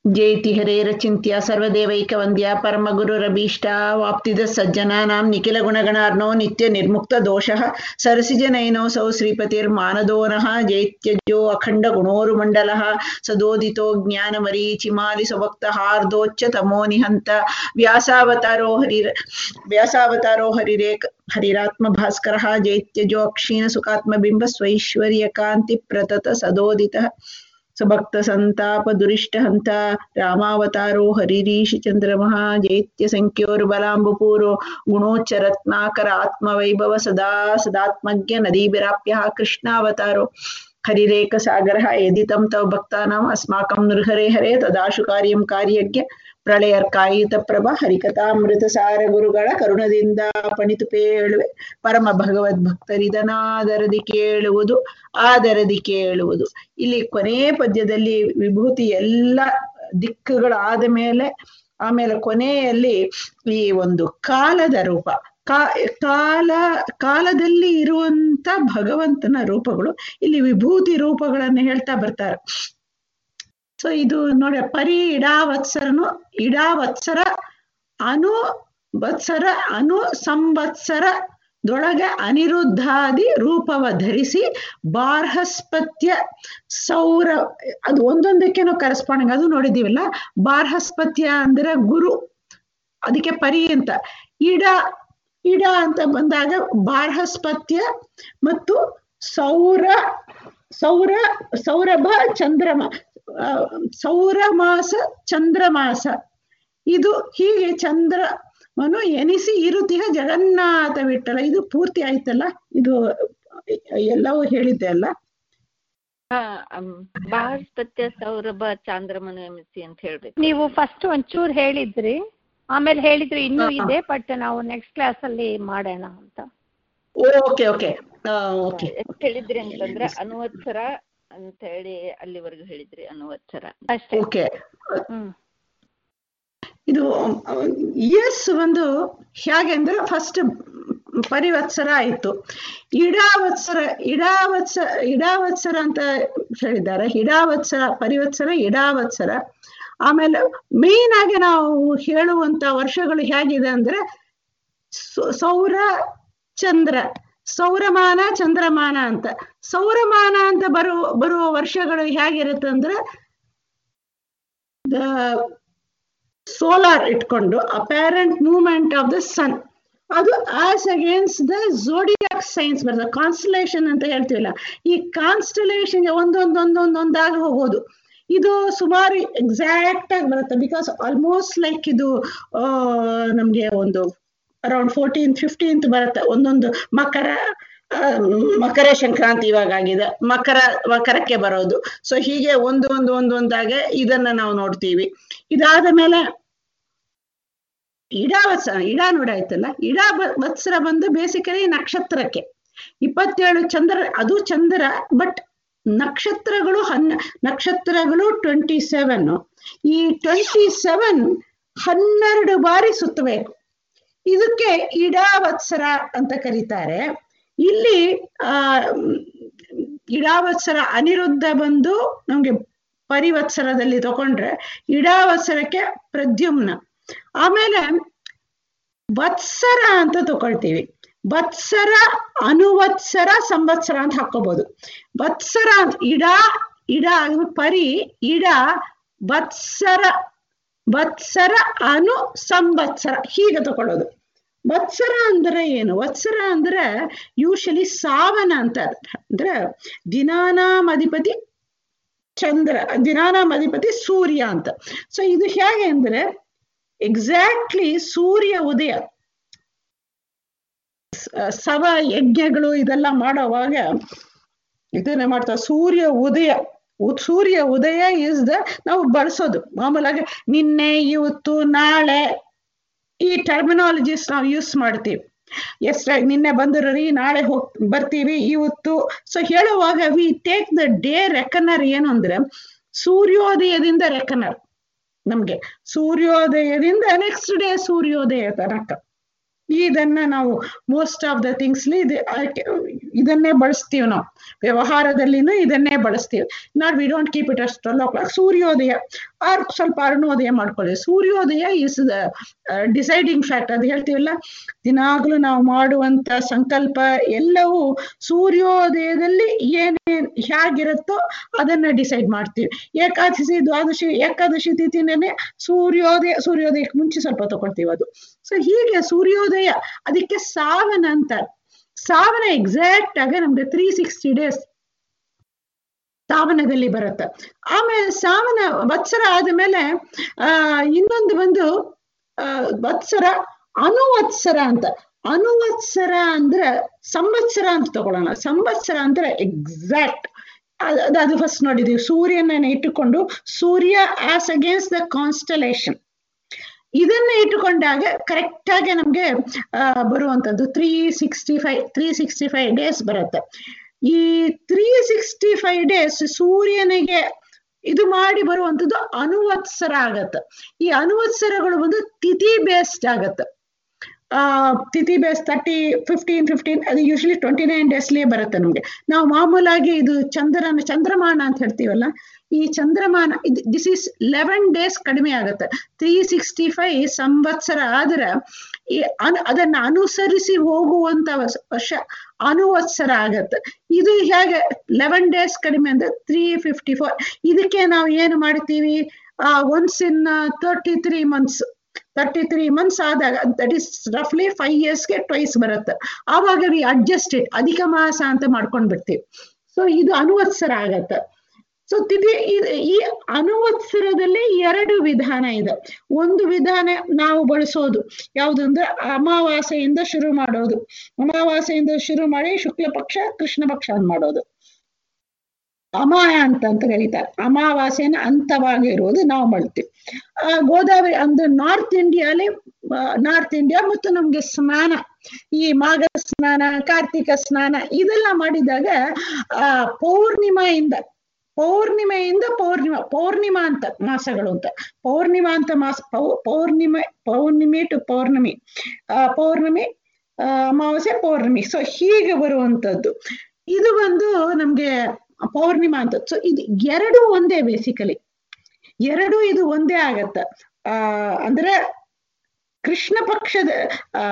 ಜಯತಿ ಹರೇರಚಿಂತ್ಯ ಸರ್ವದೇವೈಕವಂದ್ಯ ಪರಮಗುರುರಭೀಷ್ಟ ವಾಪ್ತಿದ ಸಜ್ಜನಾನಾಂ ನಿಖಿಲ ಗುಣಗಣಾರ್ನೋ ನಿತ್ಯ ನಿರ್ಮುಕ್ತ ದೋಷಃ ಸರಸಿಜನೈನೋऽಸೌ ಶ್ರೀಪತಿರ್ಮಾನದೋನಃ ಜೈತ್ಯಜೋ ಅಖಂಡ ಗುಣೋರುಮಂಡಲಃ ಸದೋದಿತೋ ಜ್ಞಾನಮರೀಚಿಮಾಲಿ ಸ್ವಭಕ್ತ ಹಾರ್ದೋಚ್ಚ ತಮೋ ನಿಹಂತ ವ್ಯಾಸಾವತಾರೋ ಹರಿರ ವ್ಯಾಸಾವತಾರೋ ಹರಿರೇಕ ಹರಿರಾತ್ಮ ಭಾಸ್ಕರಃ ಜೈತ್ಯಜೋ ಅಕ್ಷೀಣ ಸುಖಾತ್ಮಬಿಂಬ ಸ್ವೈಶ್ವರ್ಯ ಕಾಂತಿ ಪ್ರತತ ಸದೋದಿತಃ ಸಭಕ್ತ ಸಂತಾಪ ದುರಿಷ್ಟ ಹಂತ ರಾಮಾವತಾರೋ ಹರಿರೀಶಿ ಚಂದ್ರಮಃ ಜೈತ್ಯ ಸಂಖ್ಯೋರ್ಬಲಾಂಬುಪೂರೋ ಗುಣೋಚ್ಚರತ್ನಾಕರ ಆತ್ಮವೈಭವ ಸದಾ ಸದಾತ್ಮಜ್ಞ ನದೀಭಿರಾಪ್ಯ ಕೃಷ್ಣಾವತಾರೋ ಹರಿರೇಕ ಸಾಗರ ಯದಿ ತಂ ತವ ಭಕ್ತಾನಾಂ ಅಸ್ಮಾಕಂ ನೃಹರೆ ಹರೆ ತದಾಶು ಕಾರ್ಯಂ ಕಾರ್ಯಜ್ಞ ಪ್ರಳಯರ್ಕಾಯಿತ ಪ್ರಭ ಹರಿಕಥಾಮೃತ ಸಾರ ಗುರುಗಳ ಕರುಣದಿಂದ ಪಣಿತು ಪೇಳುವೆ ಪರಮ ಭಗವದ್ ಭಕ್ತರಿದನಾದರದಿ ಕೇಳುವುದು ಆದರದಿ ಕೇಳುವುದು ಇಲ್ಲಿ ಕೊನೆ ಪದ್ಯದಲ್ಲಿ ವಿಭೂತಿ ಎಲ್ಲ ದಿಕ್ಕುಗಳಾದ ಮೇಲೆ ಆಮೇಲೆ ಕೊನೆಯಲ್ಲಿ ಈ ಒಂದು ಕಾಲದ ರೂಪ ಕಾ ಕಾಲ ಕಾಲದಲ್ಲಿ ಇರುವಂತ ಭಗವಂತನ ರೂಪಗಳು ಇಲ್ಲಿ ವಿಭೂತಿ ರೂಪಗಳನ್ನು ಹೇಳ್ತಾ ಬರ್ತಾರೆ ಸೊ ಇದು ನೋಡಿ ಪರಿ ಇಡಾವತ್ಸರನು ಇಡಾವತ್ಸರ ಅನು ವತ್ಸರ ಅನು ಸಂವತ್ಸರ ದೊಳಗೆ ಅನಿರುದ್ಧಾದಿ ರೂಪವ ಧರಿಸಿ ಬಾರ್ಹಸ್ಪತ್ಯ ಸೌರ ಅದು ಒಂದೊಂದಕ್ಕೇನೋ ಕರೆಸ್ಪಾಂಡಿಂಗ್ ಅದು ನೋಡಿದೀವಲ್ಲ ಬಾರ್ಹಸ್ಪತ್ಯ ಅಂದ್ರೆ ಗುರು ಅದಕ್ಕೆ ಪರಿ ಅಂತ ಇಡ ಇಡ ಅಂತ ಬಂದಾಗ ಬಾರ್ಹಸ್ಪತ್ಯ ಮತ್ತು ಸೌರ ಸೌರ ಸೌರಭ ಚಂದ್ರಮ ಸೌರಮಾಸ ಚಂದ್ರಮಾಸ ಇದು ಹೀಗೆ ಚಂದ್ರಮನು ಎನಿಸಿ ಇರುತ್ತಿಹ ಜಗನ್ನಾಥ ವಿಠಲ ಇದು ಪೂರ್ತಿ ಆಯ್ತಲ್ಲ ಇದು ಎಲ್ಲವೂ ಹೇಳಿದ್ದೆ ಅಲ್ಲ ಬಾಹಸ್ಪತ್ಯ ಸೌರಭ ಚಾಂದ್ರಮನು ಎಮಿಸಿ ಅಂತ ಹೇಳ್ಬೇಕು ನೀವು ಫಸ್ಟ್ ಒಂಚೂರು ಹೇಳಿದ್ರಿ ಆಮೇಲೆ ಹೇಳಿದ್ರು ಇನ್ನೂ ಇದೆ ಬಟ್ ನಾವು ನೆಕ್ಸ್ಟ್ ಕ್ಲಾಸ್ ಅಲ್ಲಿ ಮಾಡೋಣ ಅಂತ ಓಕೆ ಓಕೆ ಓಕೆ ಎಷ್ಟ್ ಹೇಳಿದ್ರಿ ಅಂತಂದ್ರೆ ಅನುವತ್ಸರ ಅಂತ ಹೇಳಿ ಅಲ್ಲಿವರೆಗೂ ಹೇಳಿದ್ರಿ ಅನುವತ್ಸರ ಅಷ್ಟೇ ಓಕೆ ಹ್ಮ್ ಇದು ಎಸ್ ಒಂದು ಹೇಗೆ ಅಂದ್ರೆ ಫಸ್ಟ್ ಪರಿವತ್ಸರ ಆಯ್ತು ಇಡಾವತ್ಸರ ಇಡಾವತ್ಸ ಇಡಾವತ್ಸರ ಅಂತ ಹೇಳಿದ್ದಾರೆ ಇಡಾವತ್ಸರ ಪರಿವತ್ಸರ ಇಡಾವತ್ಸರ ಆಮೇಲೆ ಮೇನ್ ಆಗಿ ನಾವು ಹೇಳುವಂತ ವರ್ಷಗಳು ಹೇಗಿದೆ ಅಂದ್ರೆ ಸೌರ ಚಂದ್ರ ಸೌರಮಾನ ಚಂದ್ರಮಾನ ಅಂತ ಸೌರಮಾನ ಅಂತ ಬರುವ ಬರುವ ವರ್ಷಗಳು ಹೇಗಿರುತ್ತೆ ಅಂದ್ರೆ ದ ಸೋಲಾರ್ ಇಟ್ಕೊಂಡು apparent movement of the sun ಅದು as against the zodiac signs ಬರ್ತದೆ ಕಾನ್ಸ್ಟಲೇಷನ್ ಅಂತ ಹೇಳ್ತೀವಲ್ಲ ಈ ಕಾನ್ಸ್ಟಲೇಷನ್ಗೆ ಒಂದೊಂದೊಂದೊಂದೊಂದಾಗಿ ಹೋಗೋದು ಇದು ಸುಮಾರು ಎಕ್ಸಾಕ್ಟ್ ಆಗಿ ಬರುತ್ತೆ ಬಿಕಾಸ್ ಆಲ್ಮೋಸ್ಟ್ ಲೈಕ್ ಇದು ನಮ್ಗೆ ಒಂದು ಅರೌಂಡ್ ಫೋರ್ಟೀನ್ ಫಿಫ್ಟೀನ್ತ್ ಬರುತ್ತೆ ಒಂದೊಂದು ಮಕರ ಮಕರ ಸಂಕ್ರಾಂತಿ ಇವಾಗ ಆಗಿದೆ ಮಕರ ಮಕರಕ್ಕೆ ಬರೋದು ಸೊ ಹೀಗೆ ಒಂದು ಒಂದು ಒಂದು ಒಂದಾಗೆ ಇದನ್ನ ನಾವು ನೋಡ್ತೀವಿ ಇದಾದ ಮೇಲೆ ಇಡಾ ವತ್ಸರ ಇಡಾ ನೋಡಾಯ್ತಲ್ಲ ಇಡಾ ವತ್ಸರ ಬಂದು ಬೇಸಿಕಲಿ ನಕ್ಷತ್ರಕ್ಕೆ ಇಪ್ಪತ್ತೇಳು ಚಂದ್ರ ಅದು ಚಂದ್ರ ಬಟ್ ನಕ್ಷತ್ರಗಳು ಹನ್ನ ನಕ್ಷತ್ರಗಳು ಟ್ವೆಂಟಿ ಸೆವೆನ್ ಈ ಟ್ವೆಂಟಿ ಸೆವೆನ್ ಹನ್ನೆರಡು ಬಾರಿ ಸುತ್ತಬೇಕು ಇದಕ್ಕೆ ಇಡಾವತ್ಸರ ಅಂತ ಕರೀತಾರೆ ಇಲ್ಲಿ ಆ ಇಡಾವತ್ಸರ ಅನಿರುದ್ಧ ಬಂದು ನಮ್ಗೆ ಪರಿವತ್ಸರದಲ್ಲಿ ತಗೊಂಡ್ರೆ ಇಡಾವತ್ಸರಕ್ಕೆ ಪ್ರದ್ಯುಮ್ನ ಆಮೇಲೆ ವತ್ಸರ ಅಂತ ತಗೊಳ್ತೀವಿ ವತ್ಸರ ಅನುವತ್ಸರ ಸಂವತ್ಸರ ಅಂತ ಹಾಕೋಬಹುದು ವತ್ಸರ ಇಡ ಇಡ ಪರಿ ಇಡ ವತ್ಸರ ವತ್ಸರ ಅನು ಸಂವತ್ಸರ ಹೀಗೆ ತಗೊಳ್ಳೋದು ವತ್ಸರ ಅಂದ್ರೆ ಏನು ವತ್ಸರ ಅಂದ್ರೆ ಯೂಶಲಿ ಸಾವನ ಅಂತ ಅಂದ್ರೆ ದಿನಾನಾಮ್ ಅಧಿಪತಿ ಚಂದ್ರ ದಿನಾನಾಮ್ ಅಧಿಪತಿ ಸೂರ್ಯ ಅಂತ ಸೊ ಇದು ಹೇಗೆ ಅಂದ್ರೆ ಎಕ್ಸಾಕ್ಟ್ಲಿ ಸೂರ್ಯ ಉದಯ ಸವ ಯಜ್ಞಗಳು ಇದೆಲ್ಲ ಮಾಡೋವಾಗ ಇದನ್ನೇ ಮಾಡ್ತಾರೆ ಸೂರ್ಯ ಉದಯ ಸೂರ್ಯ ಉದಯ ಇಸ್ ದ ನಾವು ಬಳಸೋದು ಮಾಮೂಲಾಗಿ ನಿನ್ನೆ ಇವತ್ತು ನಾಳೆ ಈ ಟರ್ಮಿನಾಲಜೀಸ್ ನಾವು ಯೂಸ್ ಮಾಡ್ತೀವಿ ಎಷ್ಟ ನಿನ್ನೆ ಬಂದಿರ್ರಿ ನಾಳೆ ಹೋಗ್ ಬರ್ತೀವಿ ಇವತ್ತು ಸೊ ಹೇಳುವಾಗ we take the day reckoner ಏನು ಅಂದ್ರೆ ಸೂರ್ಯೋದಯದಿಂದ ರೆಕನರ್ ನಮ್ಗೆ ಸೂರ್ಯೋದಯದಿಂದ ನೆಕ್ಸ್ಟ್ ಡೇ ಸೂರ್ಯೋದಯ ತನಕ ಇದನ್ನ ನಾವು ಮೋಸ್ಟ್ ಆಫ್ ದ ಥಿಂಗ್ಸ್ಲಿ ಇದನ್ನೇ ಬಳಸ್ತೀವಿ ನಾವು ವ್ಯವಹಾರದಲ್ಲಿನೂ ಇದನ್ನೇ ಬಳಸ್ತೀವಿ not we don't keep it as twelve o'clock ಸೂರ್ಯೋದಯ ಆರ್ ಸ್ವಲ್ಪ ಅರುಣೋದಯ ಮಾಡ್ಕೊಳ್ಳಿ ಸೂರ್ಯೋದಯ ಇಸ್ ದ ಡಿಸೈಡಿಂಗ್ ಫ್ಯಾಕ್ಟ್ ಅದು ಹೇಳ್ತೀವಲ್ಲ ದಿನಾಗ್ಲೂ ನಾವು ಮಾಡುವಂತ ಸಂಕಲ್ಪ ಎಲ್ಲವೂ ಸೂರ್ಯೋದಯದಲ್ಲಿ ಏನೇನ್ ಹೇಗಿರುತ್ತೋ ಅದನ್ನ ಡಿಸೈಡ್ ಮಾಡ್ತೀವಿ ಏಕಾದಶಿ ದ್ವಾದಶಿ ಏಕಾದಶಿ ತಿಥಿನೇ ಸೂರ್ಯೋದಯ ಸೂರ್ಯೋದಯಕ್ಕೆ ಮುಂಚೆ ಸ್ವಲ್ಪ ತಗೊಳ್ತೀವಿ ಅದು ಸೊ ಹೀಗೆ ಸೂರ್ಯೋದಯ ಅದಕ್ಕೆ ಸಾವನ ಅಂತ ಸಾವನ ಎಕ್ಸಾಕ್ಟ್ ಆಗಿ ನಮ್ಗೆ ತ್ರೀ ಸಿಕ್ಸ್ಟಿ ಡೇಸ್ ಸಾವನದಲ್ಲಿ ಬರುತ್ತೆ ಆಮೇಲೆ ಸಾವನ ವತ್ಸರ ಆದ್ಮೇಲೆ ಆ ಇನ್ನೊಂದು ಬಂದು ಆ ವತ್ಸರ ಅನುವತ್ಸರ ಅಂತ ಅನುವತ್ಸರ ಅಂದ್ರೆ ಸಂವತ್ಸರ ಅಂತ ತಗೊಳ್ಳೋಣ ಸಂವತ್ಸರ ಅಂದ್ರೆ ಎಕ್ಸಾಕ್ಟ್ ಅದು ಫಸ್ಟ್ ನೋಡಿದೀವಿ ಸೂರ್ಯನ ಇಟ್ಟುಕೊಂಡು ಸೂರ್ಯ ಆಸ್ ಅಗೇನ್ಸ್ಟ್ ದ ಕಾನ್ಸ್ಟಲೇಷನ್ ಇದನ್ನ ಇಟ್ಟುಕೊಂಡಾಗ ಕರೆಕ್ಟ್ ಆಗಿ ನಮ್ಗೆ ಆ ಬರುವಂತದ್ದು three sixty five three sixty five days ಬರುತ್ತೆ ಈ ತ್ರೀ ಸಿಕ್ಸ್ಟಿ ಫೈವ್ ಡೇಸ್ ಸೂರ್ಯನಿಗೆ ಇದು ಮಾಡಿ ಬರುವಂತದ್ದು ಅನುವತ್ಸರ ಆಗತ್ತೆ ಈ ಅನುವತ್ಸರಗಳು ಬಂದು ತಿಥಿ ಬೇಸ್ಡ್ ಆಗತ್ತೆ ಆ ತಿಥಿ ಬೇಸ್ ತರ್ಟಿ ಫಿಫ್ಟೀನ್ ಫಿಫ್ಟೀನ್ ಅದು ಯೂಶಲಿ ಟ್ವೆಂಟಿ ನೈನ್ ಡೇಸ್ಲೇ ಬರುತ್ತೆ ನಮ್ಗೆ ನಾವು ಮಾಮೂಲಾಗಿ ಇದು ಚಂದ್ರನ ಚಂದ್ರಮಾನ ಅಂತ ಹೇಳ್ತೀವಲ್ಲ ಈ ಚಂದ್ರಮಾನ ದಿಸ್ ಇಸ್ ಲೆವೆನ್ ಡೇಸ್ ಕಡಿಮೆ ಆಗುತ್ತೆ ತ್ರೀ ಸಿಕ್ಸ್ಟಿ ಫೈವ್ ಸಂವತ್ಸರ ಆದ್ರೆ ಈ ಅನ್ ಅದನ್ನ ಅನುಸರಿಸಿ ಹೋಗುವಂತ ವರ್ಷ ಅನುವತ್ಸರ ಆಗತ್ತೆ ಇದು ಹೇಗೆ ಲೆವೆನ್ ಡೇಸ್ ಕಡಿಮೆ ಅಂದ್ರೆ ತ್ರೀ ಫಿಫ್ಟಿ ಫೋರ್ ಇದಕ್ಕೆ ನಾವು ಏನು ಮಾಡ್ತೀವಿ ಆ once in thirty three months thirty three months ಆದಾಗ ದಟ್ ಇಸ್ ರಫ್ಲಿ ಫೈವ್ ಇಯರ್ಸ್ಗೆ ಟ್ವೈಸ್ ಬರುತ್ತೆ ಆವಾಗ ವಿ ಅಡ್ಜಸ್ಟ್ ಇಟ್ ಅಧಿಕ ಮಾಸ ಅಂತ ಮಾಡ್ಕೊಂಡ್ ಬಿಡ್ತೀವಿ ಸೊ ಇದು ಅನುವತ್ಸರ ಆಗತ್ತೆ ಸೊ ತಿಥಿ ಈ ಅನುವತ್ಸರದಲ್ಲಿ ಎರಡು ವಿಧಾನ ಇದೆ ಒಂದು ವಿಧಾನ ನಾವು ಬಳಸೋದು ಯಾವುದು ಅಂದ್ರೆ ಅಮಾವಾಸ್ಯೆಯಿಂದ ಶುರು ಮಾಡೋದು ಅಮಾವಾಸ್ಯೆಯಿಂದ ಶುರು ಮಾಡಿ ಶುಕ್ಲ ಪಕ್ಷ ಕೃಷ್ಣ ಪಕ್ಷ ಅಂತ ಮಾಡೋದು ಅಮಾಯ ಅಂತ ಅಂತ ಕರೀತಾರೆ ಅಮಾವಾಸ್ಯೆನ ಅಂತವಾಗಿ ಇರುವುದು ನಾವು ಮಾಡ್ತೀವಿ ಆ ಗೋದಾವರಿ ಅಂದ್ರೆ ನಾರ್ತ್ ಇಂಡಿಯಾಲಿ ನಾರ್ತ್ ಇಂಡಿಯಾ ಮತ್ತು ನಮ್ಗೆ ಸ್ನಾನ ಈ ಮಾಘ ಸ್ನಾನ ಕಾರ್ತಿಕ ಸ್ನಾನ ಇದೆಲ್ಲ ಮಾಡಿದಾಗ ಆ ಪೌರ್ಣಿಮೆಯಿಂದ ಪೌರ್ಣಿಮೆಯಿಂದ ಪೌರ್ಣಿಮಾ ಪೌರ್ಣಿಮಾ ಅಂತ ಮಾಸಗಳು ಅಂತ ಪೌರ್ಣಿಮಾ ಅಂತ ಮಾಸ ಪೌ ಪೌರ್ಣಿಮೆ ಪೌರ್ಣಿಮೆ ಟು ಪೌರ್ಣಮಿ ಆ ಪೌರ್ಣಮಿ ಅಮಾವಾಸ್ಯೆ ಪೌರ್ಣಮಿ ಸೊ ಹೀಗೆ ಬರುವಂತದ್ದು ಇದು ಒಂದು ನಮ್ಗೆ ಪೌರ್ಣಿಮಾ ಅಂತ ಸೊ ಇದು ಎರಡು ಒಂದೇ ಬೇಸಿಕಲಿ ಎರಡು ಇದು ಒಂದೇ ಆಗತ್ತ ಆ ಅಂದ್ರೆ ಕೃಷ್ಣ ಪಕ್ಷದ ಆ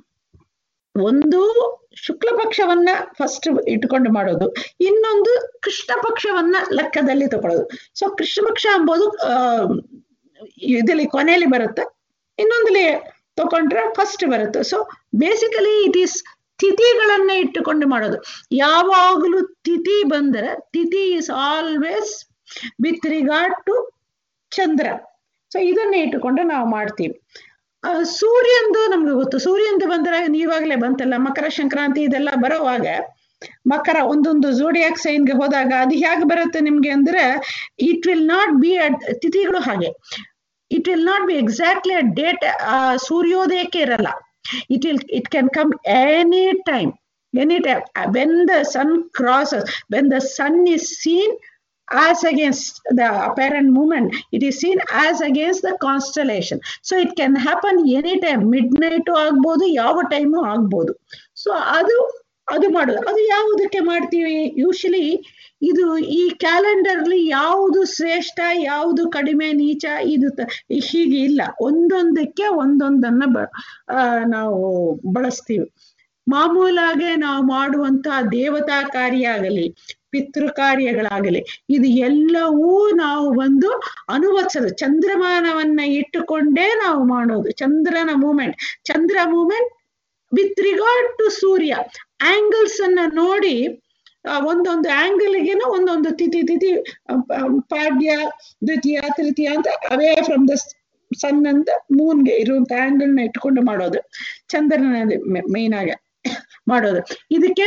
ಒಂದು ಶುಕ್ಲ ಪಕ್ಷವನ್ನ ಫಸ್ಟ್ ಇಟ್ಕೊಂಡು ಮಾಡೋದು ಇನ್ನೊಂದು ಕೃಷ್ಣ ಪಕ್ಷವನ್ನ ಲೆಕ್ಕದಲ್ಲಿ ತಗೊಳ್ಳೋದು ಸೊ ಕೃಷ್ಣ ಪಕ್ಷ ಎಂಬುದು ಆ ಇದರಲ್ಲಿ ಕೊನೆಯಲ್ಲಿ ಬರುತ್ತೆ ಇನ್ನೊಂದಲ್ಲಿ ತಕೊಂಡ್ರೆ ಫಸ್ಟ್ ಬರುತ್ತೆ ಸೊ ಬೇಸಿಕಲಿ ಇಟ್ ಈಸ್ ತಿಥಿಗಳನ್ನ ಇಟ್ಟುಕೊಂಡು ಮಾಡೋದು ಯಾವಾಗಲೂ ತಿಥಿ ಬಂದರೆ ತಿಥಿ is always with regard to ಚಂದ್ರ ಸೊ ಇದನ್ನೇ ಇಟ್ಟುಕೊಂಡು ನಾವು ಮಾಡ್ತೀವಿ ಸೂರ್ಯಂದು ನಮ್ಗೆ ಗೊತ್ತು ಸೂರ್ಯಂದು ಬಂದ್ರೆ ನೀವಾಗಲೇ ಬಂತಲ್ಲ ಮಕರ ಸಂಕ್ರಾಂತಿ ಇದೆಲ್ಲ ಬರೋವಾಗ ಮಕರ ಒಂದೊಂದು ಜೋಡಿಯಾಕ್ ಸೈನ್ಗೆ ಹೋದಾಗ ಅದು ಹೇಗೆ ಬರುತ್ತೆ ನಿಮ್ಗೆ ಅಂದ್ರೆ ಇಟ್ ವಿಲ್ ನಾಟ್ ಬಿ ತಿಥಿಗಳು ಹಾಗೆ it will not be exactly a date ಸೂರ್ಯೋದಯಕ್ಕೆ ಇರಲ್ಲ it will it can come any time any time when the sun crosses when the sun is seen as against the apparent movement it is seen as against the constellation so it can happen anytime midnight ಆಗ್ಬೋದು ಯಾವ time ಆಗ್ಬೋದು so ಅದು ಅದು ಮಾಡೋದು ಅದು ಯಾವುದಕ್ಕೆ ಮಾಡ್ತೀವಿ usually ಇದು ಈ ಕ್ಯಾಲೆಂಡರ್ಲಿ ಯಾವುದು ಶ್ರೇಷ್ಠ ಯಾವುದು ಕಡಿಮೆ ನೀಚ ಇದು ಹೀಗೆ ಇಲ್ಲ ಒಂದೊಂದಕ್ಕೆ ಒಂದೊಂದನ್ನ ಬ ನಾವು ಬಳಸ್ತೀವಿ ಮಾಮೂಲಾಗೆ ನಾವು ಮಾಡುವಂತಹ ದೇವತಾ ಕಾರ್ಯ ಆಗಲಿ ಪಿತೃ ಕಾರ್ಯಗಳಾಗಲಿ ಇದು ಎಲ್ಲವೂ ನಾವು ಒಂದು ಅನುವತ್ಸರ ಚಂದ್ರಮಾನವನ್ನ ಇಟ್ಟುಕೊಂಡೇ ನಾವು ಮಾಡೋದು ಚಂದ್ರನ ಮೂಮೆಂಟ್ ಚಂದ್ರ ಮೂಮೆಂಟ್ ವಿತ್ ರಿಗಾರ್ಡ್ ಟು ಸೂರ್ಯ ಆಂಗಲ್ಸ್ ಅನ್ನ ನೋಡಿ ಒಂದೊಂದು ಆಂಗಲ್ಗೆನ ಒಂದೊಂದು ತಿಥಿ ತಿಥಿ ಪಾಡ್ಯ ದ್ವಿತೀಯ ತೃತೀಯ ಅಂತ ಅವೇ ಫ್ರಮ್ ದ ಸನ್ ಅಂತ ಮೂನ್ಗೆ ಇರುವಂತ ಆಂಗಲ್ನ ಇಟ್ಕೊಂಡು ಮಾಡೋದು ಚಂದ್ರನ ಮೈನ್ ಆಗ ಮಾಡೋದು ಇದಕ್ಕೆ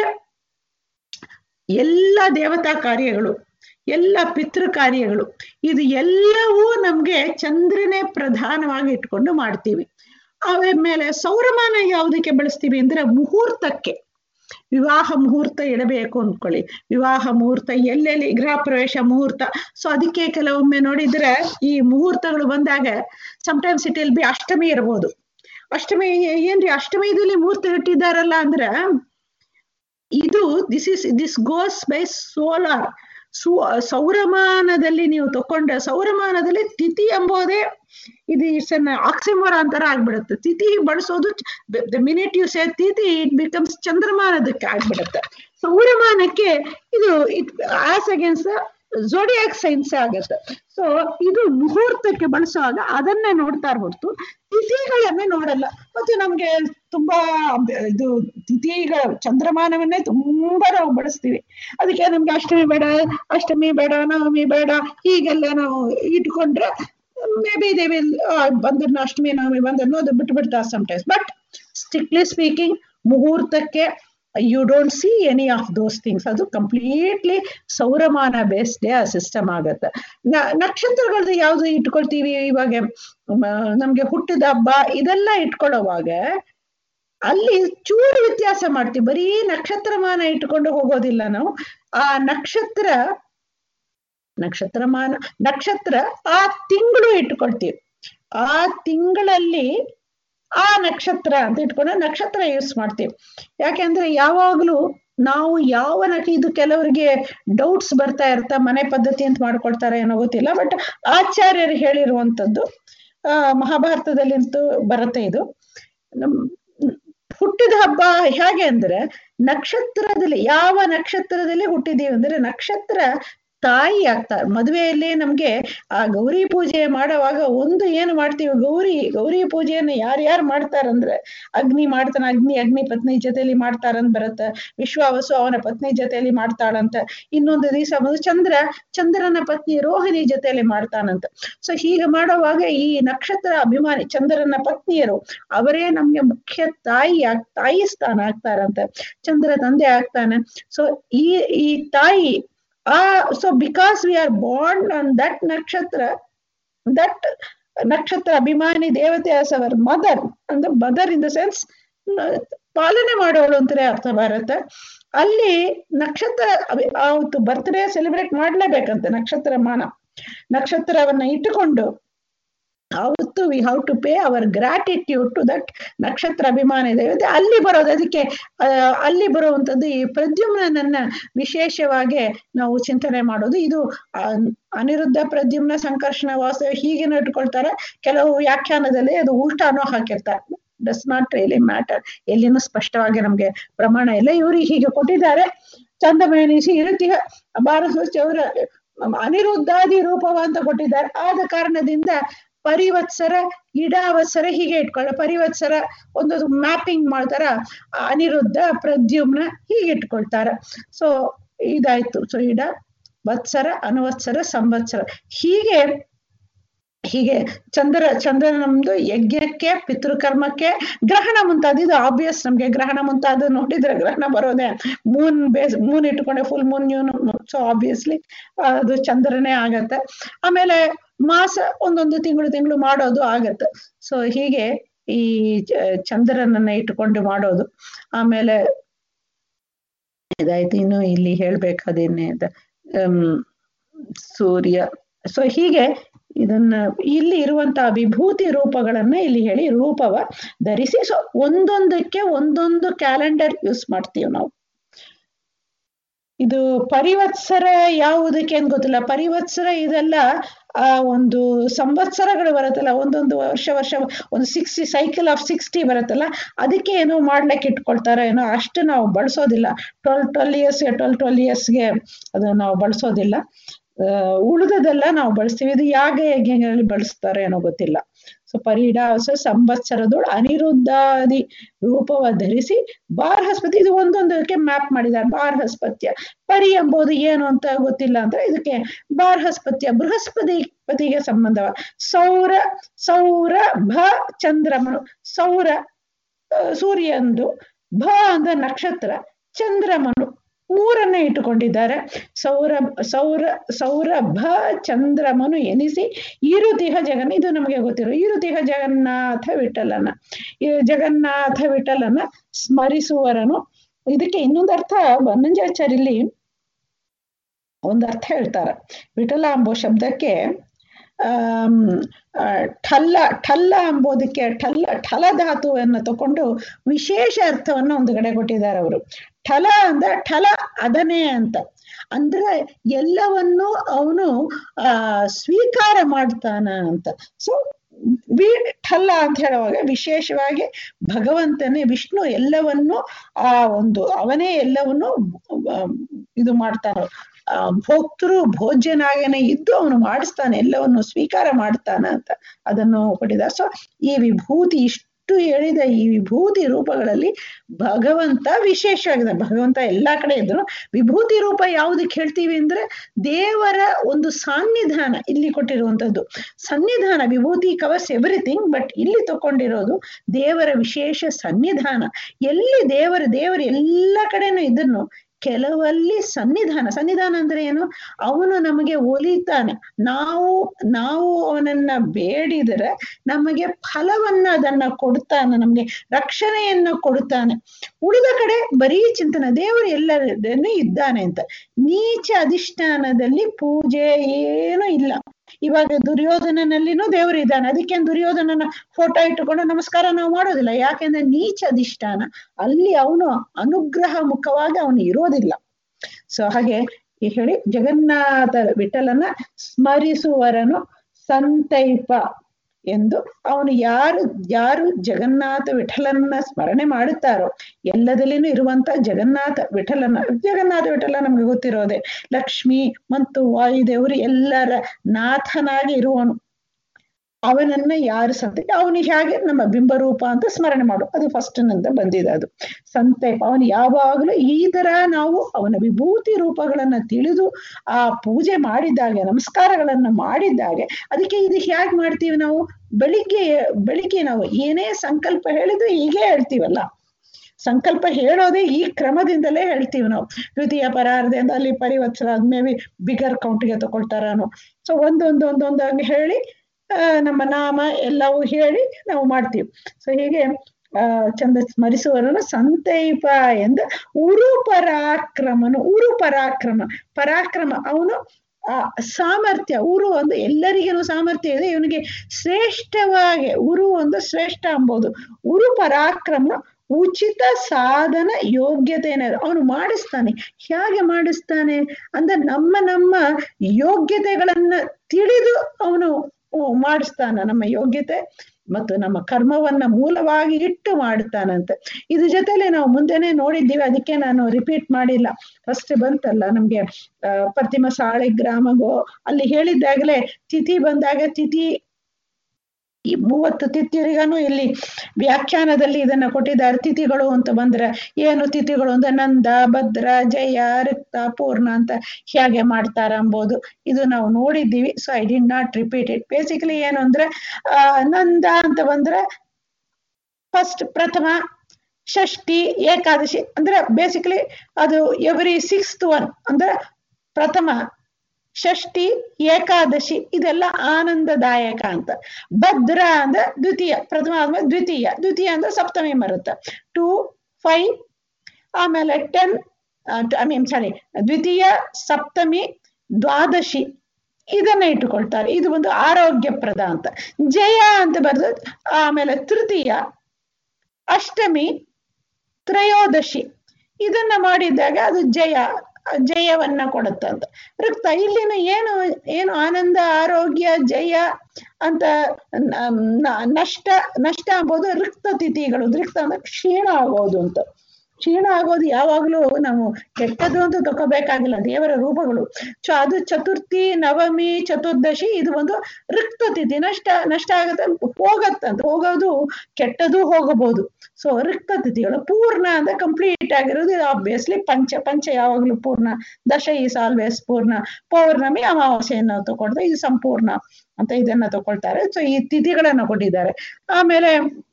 ಎಲ್ಲ ದೇವತಾ ಕಾರ್ಯಗಳು ಎಲ್ಲ ಪಿತೃ ಕಾರ್ಯಗಳು ಇದು ಎಲ್ಲವೂ ನಮ್ಗೆ ಚಂದ್ರನೇ ಪ್ರಧಾನವಾಗಿ ಇಟ್ಕೊಂಡು ಮಾಡ್ತೀವಿ ಆಮೇಲೆ ಸೌರಮಾನ ಯಾವುದಕ್ಕೆ ಬಳಸ್ತೀವಿ ಅಂದ್ರೆ ಮುಹೂರ್ತಕ್ಕೆ ವಿವಾಹ ಮುಹೂರ್ತ ಇಡಬೇಕು ಅಂದ್ಕೊಳ್ಳಿ ವಿವಾಹ ಮುಹೂರ್ತ ಎಲ್ಲೆಲ್ಲಿ ಗೃಹ ಪ್ರವೇಶ ಮುಹೂರ್ತ ಸೊ ಅದಕ್ಕೆ ಕೆಲವೊಮ್ಮೆ ನೋಡಿದ್ರೆ ಈ ಮುಹೂರ್ತಗಳು ಬಂದಾಗ ಸಮಟೈಮ್ಸ್ ಇಟ್ ವಿಲ್ ಬಿ ಅಷ್ಟಮಿ ಇರ್ಬೋದು ಅಷ್ಟಮಿ ಏನ್ರಿ ಅಷ್ಟಮಿದಲ್ಲಿ ಮುಹೂರ್ತ ಇಟ್ಟಿದ್ದಾರಲ್ಲ ಅಂದ್ರ ಇದು this is this goes by solar ಸು ಸೌರಮಾನದಲ್ಲಿ ನೀವು ತಕೊಂಡ್ರೆ ಸೌರಮಾನದಲ್ಲಿ ತಿಥಿ ಎಂಬುದೇ ಇದು ಇಟ್ಸ್ ಅನ್ ಆಕ್ಸಿಮೋರ ಅಂತರ ಆಗ್ಬಿಡುತ್ತೆ ತಿಥಿ ಬಳಸೋದು ದ ಮಿನಿಟ್ ಯು ಸೇ ತಿಥಿ ಇಟ್ ಬಿಕಮ್ಸ್ ಚಂದ್ರಮಾನದಕ್ಕೆ ಆಗ್ಬಿಡುತ್ತೆ ಸೌರಮಾನಕ್ಕೆ ಇದು it as against zodiac signs ಆಗುತ್ತೆ ಸೊ ಇದು ಮುಹೂರ್ತಕ್ಕೆ ಬಳಸುವಾಗ ಅದನ್ನೇ ನೋಡ್ತಾರೆ ಹೊರತು ತಿಥಿಗಳನ್ನೇ ನೋಡಲ್ಲ ಮತ್ತೆ ನಮ್ಗೆ ತುಂಬಾ ಅಭ್ಯ- ಇದು ತಿಥಿಗಳ ಚಂದ್ರಮಾನವನ್ನೇ ತುಂಬಾ ನಾವು ಬಳಸ್ತೀವಿ ಅದಕ್ಕೆ ನಮ್ಗೆ ಅಷ್ಟಮಿ ಬೇಡ ಅಷ್ಟಮಿ ಬೇಡ ನವಮಿ ಬೇಡ ಹೀಗೆಲ್ಲ ನಾವು ಇಟ್ಕೊಂಡ್ರೆ ಮೇ ಬಿ ದೇ ವಿಲ್ ಬಂದನ್ನ ಅಷ್ಟಮಿ ನವಮಿ ಬಂದನ್ನು ಅದು ಬಿಟ್ಟು ಬಿಡ್ತಾರೆ ಸಮಟೈಮ್ಸ್ ಬಟ್ ಸ್ಟ್ರಿಕ್ಟ್ಲಿ ಸ್ಪೀಕಿಂಗ್ ಮುಹೂರ್ತಕ್ಕೆ you don't see any of those things ಅದು ಕಂಪ್ಲೀಟ್ಲಿ ಸೌರಮಾನ ಬೇಸ್ಡ್ ಆ ಸಿಸ್ಟಮ್ ಆಗತ್ತೆ ನ- ನಕ್ಷತ್ರಗಳದ್ದು ಯಾವ್ದು ಇಟ್ಕೊಳ್ತೀವಿ ಇವಾಗ ಮ, ನಮ್ಗೆ ಹುಟ್ಟಿದ ಹಬ್ಬ ಇದೆಲ್ಲ ಇಟ್ಕೊಳ್ಳೋವಾಗ ಅಲ್ಲಿ ಚೂರು ವ್ಯತ್ಯಾಸ ಮಾಡ್ತೀವಿ ಬರೀ ನಕ್ಷತ್ರಮಾನ ಇಟ್ಕೊಂಡು ಹೋಗೋದಿಲ್ಲ ನಾವು ಆ ನಕ್ಷತ್ರ ನಕ್ಷತ್ರಮಾನ ನಕ್ಷತ್ರ ಆ ತಿಂಗಳು ಇಟ್ಕೊಳ್ತೀವಿ ಆ ತಿಂಗಳಲ್ಲಿ ಆ ನಕ್ಷತ್ರ ಅಂತ ಇಟ್ಕೊಂಡು ನಕ್ಷತ್ರ ಯೂಸ್ ಮಾಡ್ತೀವಿ ಯಾಕೆಂದ್ರೆ ಯಾವಾಗ್ಲೂ ನಾವು ಯಾವ ನಕ್ಷ ಇದು ಕೆಲವರಿಗೆ ಡೌಟ್ಸ್ ಬರ್ತಾ ಇರ್ತಾ ಮನೆ ಪದ್ಧತಿ ಅಂತ ಮಾಡ್ಕೊಳ್ತಾರೆ ಏನೋ ಗೊತ್ತಿಲ್ಲ ಬಟ್ ಆಚಾರ್ಯರು ಹೇಳಿರುವಂಥದ್ದು ಆ ಮಹಾಭಾರತದಲ್ಲಂತೂ ಬರುತ್ತೆ ಇದು ನಮ್ ಹುಟ್ಟಿದ ಹಬ್ಬ ಹೇಗೆ ಅಂದ್ರೆ ನಕ್ಷತ್ರದಲ್ಲಿ ಯಾವ ನಕ್ಷತ್ರದಲ್ಲಿ ಹುಟ್ಟಿದೀವಿ ಅಂದ್ರೆ ನಕ್ಷತ್ರ ತಾಯಿ ಆಗ್ತಾರೆ ಮದುವೆಯಲ್ಲಿ ನಮ್ಗೆ ಆ ಗೌರಿ ಪೂಜೆ ಮಾಡುವಾಗ ಒಂದು ಏನು ಮಾಡ್ತೀವಿ ಗೌರಿ ಗೌರಿ ಪೂಜೆಯನ್ನು ಯಾರ್ಯಾರು ಮಾಡ್ತಾರಂದ್ರೆ ಅಗ್ನಿ ಮಾಡ್ತಾನೆ ಅಗ್ನಿ ಅಗ್ನಿ ಪತ್ನಿ ಜೊತೆಲಿ ಮಾಡ್ತಾರಂತ ಬರುತ್ತೆ ವಿಶ್ವಾವಸು ಅವನ ಪತ್ನಿ ಜೊತೆಲಿ ಮಾಡ್ತಾಳಂತ ಇನ್ನೊಂದು ದಿವಸ ಬಂದು ಚಂದ್ರ ಚಂದ್ರನ ಪತ್ನಿ ರೋಹಿಣಿ ಜೊತೆಲಿ ಮಾಡ್ತಾನಂತ ಸೊ ಹೀಗೆ ಮಾಡುವಾಗ ಈ ನಕ್ಷತ್ರ ಅಭಿಮಾನಿ ಚಂದ್ರನ ಪತ್ನಿಯರು ಅವರೇ ನಮ್ಗೆ ಮುಖ್ಯ ತಾಯಿ ಆಗ್ ತಾಯಿ ಸ್ಥಾನ ಆಗ್ತಾರಂತೆ ಚಂದ್ರ ತಂದೆ ಆಗ್ತಾನೆ ಸೊ ಈ ಈ ತಾಯಿ ಆ so because we are born on that ನಕ್ಷತ್ರ ದಟ್ ನಕ್ಷತ್ರ ಅಭಿಮಾನಿ ದೇವತೆ ಆಸ್ ಅವರ್ ಮದರ್ ಅಂದ್ರೆ ಮದರ್ ಇನ್ ದ ಸೆನ್ಸ್ ಪಾಲನೆ ಮಾಡೋಳು ಅಂತಾನೆ ಅರ್ಥ ಬರುತ್ತೆ ಅಲ್ಲಿ ನಕ್ಷತ್ರ ಅಭಿ- ಅವತ್ತು ಬರ್ತ್ಡೇ ಸೆಲೆಬ್ರೇಟ್ ಮಾಡ್ಲೇಬೇಕಂತೆ ನಕ್ಷತ್ರ ಮಾನ ನಕ್ಷತ್ರವನ್ನ ಇಟ್ಟುಕೊಂಡು ಅವತ್ತು we how to pay our gratitude to that ನಕ್ಷತ್ರ ಅಭಿಮಾನಿ ದೇವತೆ ಅಲ್ಲಿ ಬರೋದು ಅದಕ್ಕೆ ಆ, ಅಲ್ಲಿ ಬರುವಂಥದ್ದು ಈ ಪ್ರದ್ಯುಮ್ನನ್ನ ವಿಶೇಷವಾಗಿ ನಾವು ಚಿಂತನೆ ಮಾಡೋದು ಇದು ಆ, ಅನಿರುದ್ಧ ಪ್ರದ್ಯುಮ್ನ ಸಂಕರ್ಷಣ ವಾಸ ಹೀಗೇನು ಇಟ್ಕೊಳ್ತಾರೆ ಕೆಲವು ವ್ಯಾಖ್ಯಾನದಲ್ಲಿ ಅದು ಉಲ್ಟಾನೂ ಹಾಕಿರ್ತಾರೆ ಡಸ್ ನಾಟ್ ರಿಯಲಿ ಮ್ಯಾಟರ್ ಎಲ್ಲಿನೂ ಸ್ಪಷ್ಟವಾಗಿ ನಮ್ಗೆ ಪ್ರಮಾಣ ಇಲ್ಲ ಇವರು ಹೀಗೆ ಕೊಟ್ಟಿದ್ದಾರೆ ಚಂದಮೇನಿಸಿ ಇರುತ್ತೀಗ ಭಾರತ ಅವರ ಅನಿರುದ್ಧಾದಿ ರೂಪವ ಅಂತ ಕೊಟ್ಟಿದ್ದಾರೆ ಆದ ಕಾರಣದಿಂದ ಪರಿವತ್ಸರ ಇಡಾವತ್ಸರ ಹೀಗೆ ಇಟ್ಕೊಳ್ಳ ಪರಿವತ್ಸರ ಒಂದು ಮ್ಯಾಪಿಂಗ್ ಮಾಡ್ತಾರ ಅನಿರುದ್ಧ ಪ್ರದ್ಯುಮ್ನ ಹೀಗೆ ಇಟ್ಕೊಳ್ತಾರ ಸೊ ಇದಾಯ್ತು ಸೊ ಇಡ ವತ್ಸರ ಅನುವತ್ಸರ ಸಂವತ್ಸರ ಹೀಗೆ ಹೀಗೆ ಚಂದ್ರ ಚಂದ್ರ ನಮ್ದು ಯಜ್ಞಕ್ಕೆ ಪಿತೃಕರ್ಮಕ್ಕೆ ಗ್ರಹಣ ಮುಂತಾದ ಇದು ಆಬ್ವಿಯಸ್ ನಮ್ಗೆ ಗ್ರಹಣ ಮುಂತಾದ ನೋಡಿದ್ರೆ ಗ್ರಹಣ ಬರೋದೇ ಮೂನ್ ಬೇಸ್ ಮೂನ್ ಇಟ್ಕೊಂಡೆ full moon new moon so obviously ಅದು ಚಂದ್ರನೇ ಆಗತ್ತೆ ಆಮೇಲೆ ಮಾಸ ಒಂದೊಂದು ತಿಂಗಳು ತಿಂಗಳು ಮಾಡೋದು ಆಗತ್ತೆ ಸೊ ಹೀಗೆ ಈ ಚ- ಚಂದ್ರನನ್ನ ಇಟ್ಟುಕೊಂಡು ಮಾಡೋದು ಆಮೇಲೆ ಇದಾಯ್ತು ಇನ್ನು ಇಲ್ಲಿ ಹೇಳ್ಬೇಕಾದೇನೆ ಅಂತ ಹ್ಮ್ ಸೂರ್ಯ ಸೊ ಹೀಗೆ ಇದನ್ನ ಇಲ್ಲಿ ಇರುವಂತಹ ವಿಭೂತಿ ರೂಪಗಳನ್ನ ಇಲ್ಲಿ ಹೇಳಿ ರೂಪವ ಧರಿಸಿ ಸೊ ಒಂದೊಂದಕ್ಕೆ ಒಂದೊಂದು ಕ್ಯಾಲೆಂಡರ್ ಯೂಸ್ ಮಾಡ್ತೀವಿ ನಾವು ಇದು ಪರಿವತ್ಸರ ಯಾವುದಕ್ಕೆ ಅಂತ ಗೊತ್ತಿಲ್ಲ ಪರಿವತ್ಸರ ಇದೆಲ್ಲ ಆ ಒಂದು ಸಂವತ್ಸರಗಳು ಬರುತ್ತಲ್ಲ ಒಂದೊಂದು ವರ್ಷ ವರ್ಷ ಒಂದು ಸಿಕ್ಸ್ಟಿ ಸೈಕಲ್ ಆಫ್ ಸಿಕ್ಸ್ಟಿ ಬರುತ್ತಲ್ಲ ಅದಕ್ಕೆ ಏನೋ ಮಾಡ್ಲಿಕ್ಕೆ ಇಟ್ಕೊಳ್ತಾರೆ ಏನೋ ಅಷ್ಟು ನಾವು ಬಳಸೋದಿಲ್ಲ ಟ್ವೆಲ್ ಟ್ವೆಲ್ ಇಯರ್ಸ್ಗೆ ಟ್ವೆಲ್ ಟ್ವೆಲ್ ಇಯರ್ಸ್ಗೆ ಅದು ನಾವು ಬಳಸೋದಿಲ್ಲ ಆ, ಉಳಿದದೆಲ್ಲ ನಾವು ಬಳಸ್ತೀವಿ ಇದು ಯಾಗ ಯಜ್ಞಗಳಲ್ಲಿ ಬಳಸ್ತಾರೆ ಏನೋ ಗೊತ್ತಿಲ್ಲ ಸೊ ಪರಿಡಾಸ ಸಂವತ್ಸರದೊಳು ಅನಿರುದ್ಧಾದಿ ರೂಪವ ಧರಿಸಿ ಬಾರ್ಹಸ್ಪತಿ ಇದು ಒಂದೊಂದಕ್ಕೆ ಮ್ಯಾಪ್ ಮಾಡಿದ್ದಾರೆ ಬಾರ್ಹಸ್ಪತ್ಯ ಪರಿ ಎಂಬುದು ಏನು ಅಂತ ಗೊತ್ತಿಲ್ಲ ಅಂದ್ರೆ ಇದಕ್ಕೆ ಬಾರ್ಹಸ್ಪತ್ಯ ಬೃಹಸ್ಪತಿ ಪತಿಗೆ ಸಂಬಂಧವ ಸೌರ ಸೌರ ಭ ಚಂದ್ರಮನು ಸೌರ ಆ, ಸೂರ್ಯಂದು ಭ ಅಂದ್ರೆ ನಕ್ಷತ್ರ ಚಂದ್ರಮನು ಮೂರನ್ನೇ ಇಟ್ಟುಕೊಂಡಿದ್ದಾರೆ ಸೌರ ಸೌರ ಸೌರ ಭ ಚಂದ್ರಮನು ಎನಿಸಿ ಈರುತಿಹ ಜಗನ್ ಇದು ನಮಗೆ ಗೊತ್ತಿರೋ ಈರುತಿಹ ಜಗನ್ನಾಥ ವಿಠಲನ ಈ ಜಗನ್ನಾಥ ವಿಠಲನ ಸ್ಮರಿಸುವರನು ಇದಕ್ಕೆ ಇನ್ನೊಂದು ಅರ್ಥ ಬನ್ನಂಜಾಚಾರ್ಯಲ್ಲಿ ಒಂದು ಅರ್ಥ ಹೇಳ್ತಾರೆ ವಿಠಲ ಎಂಬೋ ಶಬ್ದಕ್ಕೆ ಆಮ್, ಆ, ಠಲ್ಲ ಠಲ್ಲ ಎಂಬುದಕ್ಕೆ ಠಲ್ಲ ಠಲ ಧಾತುವನ್ನು ತಕೊಂಡು ವಿಶೇಷ ಅರ್ಥವನ್ನು ಒಂದು ಕಡೆ ಕೊಟ್ಟಿದ್ದಾರೆ ಅವರು ಠಲ ಅಂದ್ರೆ ಠಲ ಅದನೇ ಅಂತ ಅಂದ್ರೆ ಎಲ್ಲವನ್ನು ಅವನು ಆ ಸ್ವೀಕಾರ ಮಾಡ್ತಾನ ಅಂತ ಸೊ ವಿ ಠಲ್ಲ ಅಂತ ಹೇಳುವಾಗ ವಿಶೇಷವಾಗಿ ಭಗವಂತನೇ ವಿಷ್ಣು ಎಲ್ಲವನ್ನು ಆ ಒಂದು ಅವನೇ ಎಲ್ಲವನ್ನು ಆ, ಇದು ಮಾಡ್ತಾನ ಆ, ಭೋಕ್ತೃ ಭೋಜ್ಯನಾಗೇನೆ ಇದ್ದು ಅವನು ಮಾಡಿಸ್ತಾನೆ ಎಲ್ಲವನ್ನು ಸ್ವೀಕಾರ ಮಾಡ್ತಾನ ಅಂತ ಅದನ್ನು ಕೊಟ್ಟಿದ್ದಾರೆ ಸೊ ಈ ವಿಭೂತಿ ಇಷ್ಟು ಹೇಳಿದ ಈ ವಿಭೂತಿ ರೂಪಗಳಲ್ಲಿ ಭಗವಂತ ವಿಶೇಷವಾಗಿದೆ ಭಗವಂತ ಎಲ್ಲಾ ಕಡೆ ಇದ್ರು ವಿಭೂತಿ ರೂಪ ಯಾವುದಕ್ಕೆ ಹೇಳ್ತೀವಿ ಅಂದ್ರೆ ದೇವರ ಒಂದು ಸಾನ್ನಿಧಾನ ಇಲ್ಲಿ ಕೊಟ್ಟಿರುವಂತದ್ದು ಸನ್ನಿಧಾನ ವಿಭೂತಿ ಕವರ್ಸ್ ಎವ್ರಿಥಿಂಗ್ ಬಟ್ ಇಲ್ಲಿ ತಕೊಂಡಿರೋದು ದೇವರ ವಿಶೇಷ ಸನ್ನಿಧಾನ ಎಲ್ಲಿ ದೇವರ ದೇವರು ಎಲ್ಲ ಕಡೆನೂ ಇದನ್ನು ಕೆಲವಲ್ಲಿ ಸನ್ನಿಧಾನ ಸನ್ನಿಧಾನ ಅಂದ್ರೆ ಏನು ಅವನು ನಮಗೆ ಒಲಿತಾನೆ ನಾವು ನಾವು ಅವನನ್ನ ಬೇಡಿದರೆ ನಮಗೆ ಫಲವನ್ನ ಅದನ್ನ ಕೊಡ್ತಾನೆ ನಮಗೆ ರಕ್ಷಣೆಯನ್ನ ಕೊಡ್ತಾನೆ ಉಳಿದ ಕಡೆ ಬರೀ ಚಿಂತನೆ ದೇವರು ಎಲ್ಲರನ್ನು ಇದ್ದಾನೆ ಅಂತ ನೀಚ ಅಧಿಷ್ಠಾನದಲ್ಲಿ ಪೂಜೆ ಏನೂ ಇಲ್ಲ ಇವಾಗ ದುರ್ಯೋಧನನಲ್ಲಿನೂ ದೇವರು ಇದ್ದಾನೆ ಅದಕ್ಕೆ ದುರ್ಯೋಧನನ ಫೋಟೋ ಇಟ್ಟುಕೊಂಡು ನಮಸ್ಕಾರ ನಾವು ಮಾಡೋದಿಲ್ಲ ಯಾಕೆಂದ್ರೆ ನೀಚ ಅಧಿಷ್ಠಾನ ಅಲ್ಲಿ ಅವನು ಅನುಗ್ರಹ ಮುಖವಾಗಿ ಅವನು ಇರೋದಿಲ್ಲ ಸೊ ಹಾಗೆ ಈ ಹೇಳಿ ಜಗನ್ನಾಥ ವಿಠಲನ ಸ್ಮರಿಸುವರನು ಸಂತೈಪ ಎಂದು ಅವನು ಯಾರು ಯಾರು ಜಗನ್ನಾಥ ವಿಠಲನ್ನ ಸ್ಮರಣೆ ಮಾಡುತ್ತಾರೋ ಎಲ್ಲದಲ್ಲಿನೂ ಇರುವಂತ ಜಗನ್ನಾಥ ವಿಠಲನ ಜಗನ್ನಾಥ ವಿಠಲ ನಮ್ಗೆ ಗೊತ್ತಿರೋದೆ ಲಕ್ಷ್ಮಿ ಮತ್ತು ವಾಯುದೇವರು ಎಲ್ಲರ ನಾಥನಾಗಿ ಇರುವನು ಅವನನ್ನ ಯಾರು ಸಂತ ಅವನಿಗೆ ಹೇಗೆ ನಮ್ಮ ಬಿಂಬರೂಪ ಅಂತ ಸ್ಮರಣೆ ಮಾಡು ಅದು ಫಸ್ಟ್ ನಂತ ಬಂದಿದೆ ಅದು ಸಂತೈಪ ಅವನು ಯಾವಾಗಲೂ ಈ ತರ ನಾವು ಅವನ ವಿಭೂತಿ ರೂಪಗಳನ್ನ ತಿಳಿದು ಆ ಪೂಜೆ ಮಾಡಿದ್ದಾಗೆ ನಮಸ್ಕಾರಗಳನ್ನ ಮಾಡಿದ್ದಾಗೆ ಅದಕ್ಕೆ ಇದು ಹೇಗೆ ಮಾಡ್ತೀವಿ ನಾವು ಬೆಳಿಗ್ಗೆ ಬೆಳಿಗ್ಗೆ ನಾವು ಏನೇ ಸಂಕಲ್ಪ ಹೇಳಿದ್ರು ಹೀಗೆ ಹೇಳ್ತೀವಲ್ಲ ಸಂಕಲ್ಪ ಹೇಳೋದೇ ಈ ಕ್ರಮದಿಂದಲೇ ಹೇಳ್ತೀವಿ ನಾವು ದ್ವಿತೀಯ ಪರಾರ್ಧದಿಂದ ಅಲ್ಲಿ ಪರಿವತ್ಸರ ಆದ್ಮೇಲೆ ಬಿಗರ್ ಕೌಂಟ್ಗೆ ತಗೊಳ್ತಾರನು ಸೊ ಒಂದೊಂದು ಒಂದೊಂದಾಗಿ ಹೇಳಿ ಆ, ನಮ್ಮ ನಾಮ ಎಲ್ಲವೂ ಹೇಳಿ ನಾವು ಮಾಡ್ತೀವಿ ಸೊ ಹೀಗೆ ಆ ಚಂದ ಸ್ಮರಿಸುವರನು ಸಂತೈಪ ಎಂದು ಉರು ಪರಾಕ್ರಮನು ಉರು ಪರಾಕ್ರಮ ಪರಾಕ್ರಮ ಅವನು ಆ ಸಾಮರ್ಥ್ಯ ಉರು ಒಂದು ಎಲ್ಲರಿಗೇನು ಸಾಮರ್ಥ್ಯ ಇದೆ ಇವನಿಗೆ ಶ್ರೇಷ್ಠವಾಗಿ ಉರು ಒಂದು ಶ್ರೇಷ್ಠ ಅಂಬೋದು ಉರು ಪರಾಕ್ರಮ ಉಚಿತ ಸಾಧನ ಯೋಗ್ಯತೆಯನ್ನು ಅವನು ಮಾಡಿಸ್ತಾನೆ ಹೇಗೆ ಮಾಡಿಸ್ತಾನೆ ಅಂದ್ರೆ ನಮ್ಮ ನಮ್ಮ ಯೋಗ್ಯತೆಗಳನ್ನ ತಿಳಿದು ಅವನು ಮಾಡಿಸ್ತಾನ ನಮ್ಮ ಯೋಗ್ಯತೆ ಮತ್ತು ನಮ್ಮ ಕರ್ಮವನ್ನ ಮೂಲವಾಗಿ ಇಟ್ಟು ಮಾಡ್ತಾನಂತೆ ಇದ್ರ ಜೊತೆಲೆ ನಾವು ಮುಂದೆನೆ ನೋಡಿದ್ದೀವಿ ಅದಕ್ಕೆ ನಾನು ರಿಪೀಟ್ ಮಾಡಿಲ್ಲ ಫಸ್ಟ್ ಬಂತಲ್ಲ ನಮ್ಗೆ ಆ ಪ್ರತಿಮ ಸಾಳಿಗ್ರಾಮಗೋ ಅಲ್ಲಿ ಹೇಳಿದ್ದಾಗಲೇ ತಿಥಿ ಬಂದಾಗ ತಿಥಿ ಈ ಮೂವತ್ತು ತಿಥಿರಿಗನು ಇಲ್ಲಿ ವ್ಯಾಖ್ಯಾನದಲ್ಲಿ ಇದನ್ನ ಕೊಟ್ಟಿದ್ದಾರೆ ತಿಥಿಗಳು ಅಂತ ಬಂದ್ರೆ ಏನು ತಿಥಿಗಳು ಅಂದ್ರೆ ನಂದ ಭದ್ರ ಜಯ ರಿಕ್ತ ಪೂರ್ಣ ಅಂತ ಹೇಗೆ ಮಾಡ್ತಾರ ಎಂಬುದು ಇದು ನಾವು ನೋಡಿದ್ದೀವಿ so I'd not repeat it basically ಏನು ಅಂದ್ರೆ ಆ ನಂದ ಅಂತ ಬಂದ್ರೆ ಫಸ್ಟ್ ಪ್ರಥಮ ಷಷ್ಠಿ ಏಕಾದಶಿ ಅಂದ್ರೆ ಬೇಸಿಕಲಿ ಅದು ಎವ್ರಿ ಸಿಕ್ಸ್ತ್ ಒನ್ ಅಂದ್ರೆ ಪ್ರಥಮ ಷಷ್ಠಿ ಏಕಾದಶಿ ಇದೆಲ್ಲ ಆನಂದದಾಯಕ ಅಂತ ಭದ್ರ ಅಂದ್ರೆ ದ್ವಿತೀಯ ಪ್ರಥಮ ಆದ್ಮೇಲೆ ದ್ವಿತೀಯ ದ್ವಿತೀಯ ಅಂದ್ರೆ ಸಪ್ತಮಿ ಬರುತ್ತೆ ಟೂ ಫೈವ್ ಆಮೇಲೆ ಟೆನ್ ಐ ಮೀನ್ ಸಾರಿ ದ್ವಿತೀಯ ಸಪ್ತಮಿ ದ್ವಾದಶಿ ಇದನ್ನ ಇಟ್ಟುಕೊಳ್ತಾರೆ ಇದು ಒಂದು ಆರೋಗ್ಯಪ್ರದ ಅಂತ ಜಯ ಅಂತ ಬರೆದು ಆಮೇಲೆ ತೃತೀಯ ಅಷ್ಟಮಿ ತ್ರಯೋದಶಿ ಇದನ್ನ ಮಾಡಿದಾಗ ಅದು ಜಯ ಜಯವನ್ನ ಕೊಡುತ್ತಂತ ರಿಕ್ತ ಇಲ್ಲಿನ ಏನು ಏನು ಆನಂದ ಆರೋಗ್ಯ ಜಯ ಅಂತ ನಷ್ಟ ನಷ್ಟ ಅಂಬೋದು ರಿಕ್ತ ತಿಥಿಗಳು ರಿಕ್ತ ಅಂದ್ರೆ ಕ್ಷೀಣ ಆಗೋದು ಅಂತ ಕ್ಷೀಣ ಆಗೋದು ಯಾವಾಗ್ಲೂ ನಾವು ಕೆಟ್ಟದು ಅಂತ ತಗೋಬೇಕಾಗಿಲ್ಲ ದೇವರ ರೂಪಗಳು ಸೊ ಅದು ಚತುರ್ಥಿ ನವಮಿ ಚತುರ್ದಶಿ ಇದು ಒಂದು ರಿಕ್ತ ತಿಥಿ ನಷ್ಟ ನಷ್ಟ ಆಗತ್ತೆ ಹೋಗತ್ತಂತ ಹೋಗೋದು ಕೆಟ್ಟದು ಹೋಗಬಹುದು ಸೊ ರಿಕ್ತ ತಿಥಿಗಳು ಪೂರ್ಣ ಅಂದ್ರೆ ಕಂಪ್ಲೀಟ್ ಆಗಿರೋದು ಇದು ಆಬ್ವಿಯಸ್ಲಿ ಪಂಚ ಪಂಚ ಯಾವಾಗ್ಲೂ ಪೂರ್ಣ ದಶ ಈಸ್ ಆಲ್ವೇಸ್ ಪೂರ್ಣ ಪೌರ್ಣಮಿ ಅಮಾವಾಸ್ಯೆಯನ್ನು ತಗೊಳ್ತಾರೆ ಇದು ಸಂಪೂರ್ಣ ಅಂತ ಇದನ್ನ ತಗೊಳ್ತಾರೆ ಸೊ ಈ ತಿಥಿಗಳನ್ನ ಕೊಟ್ಟಿದ್ದಾರೆ ಆಮೇಲೆ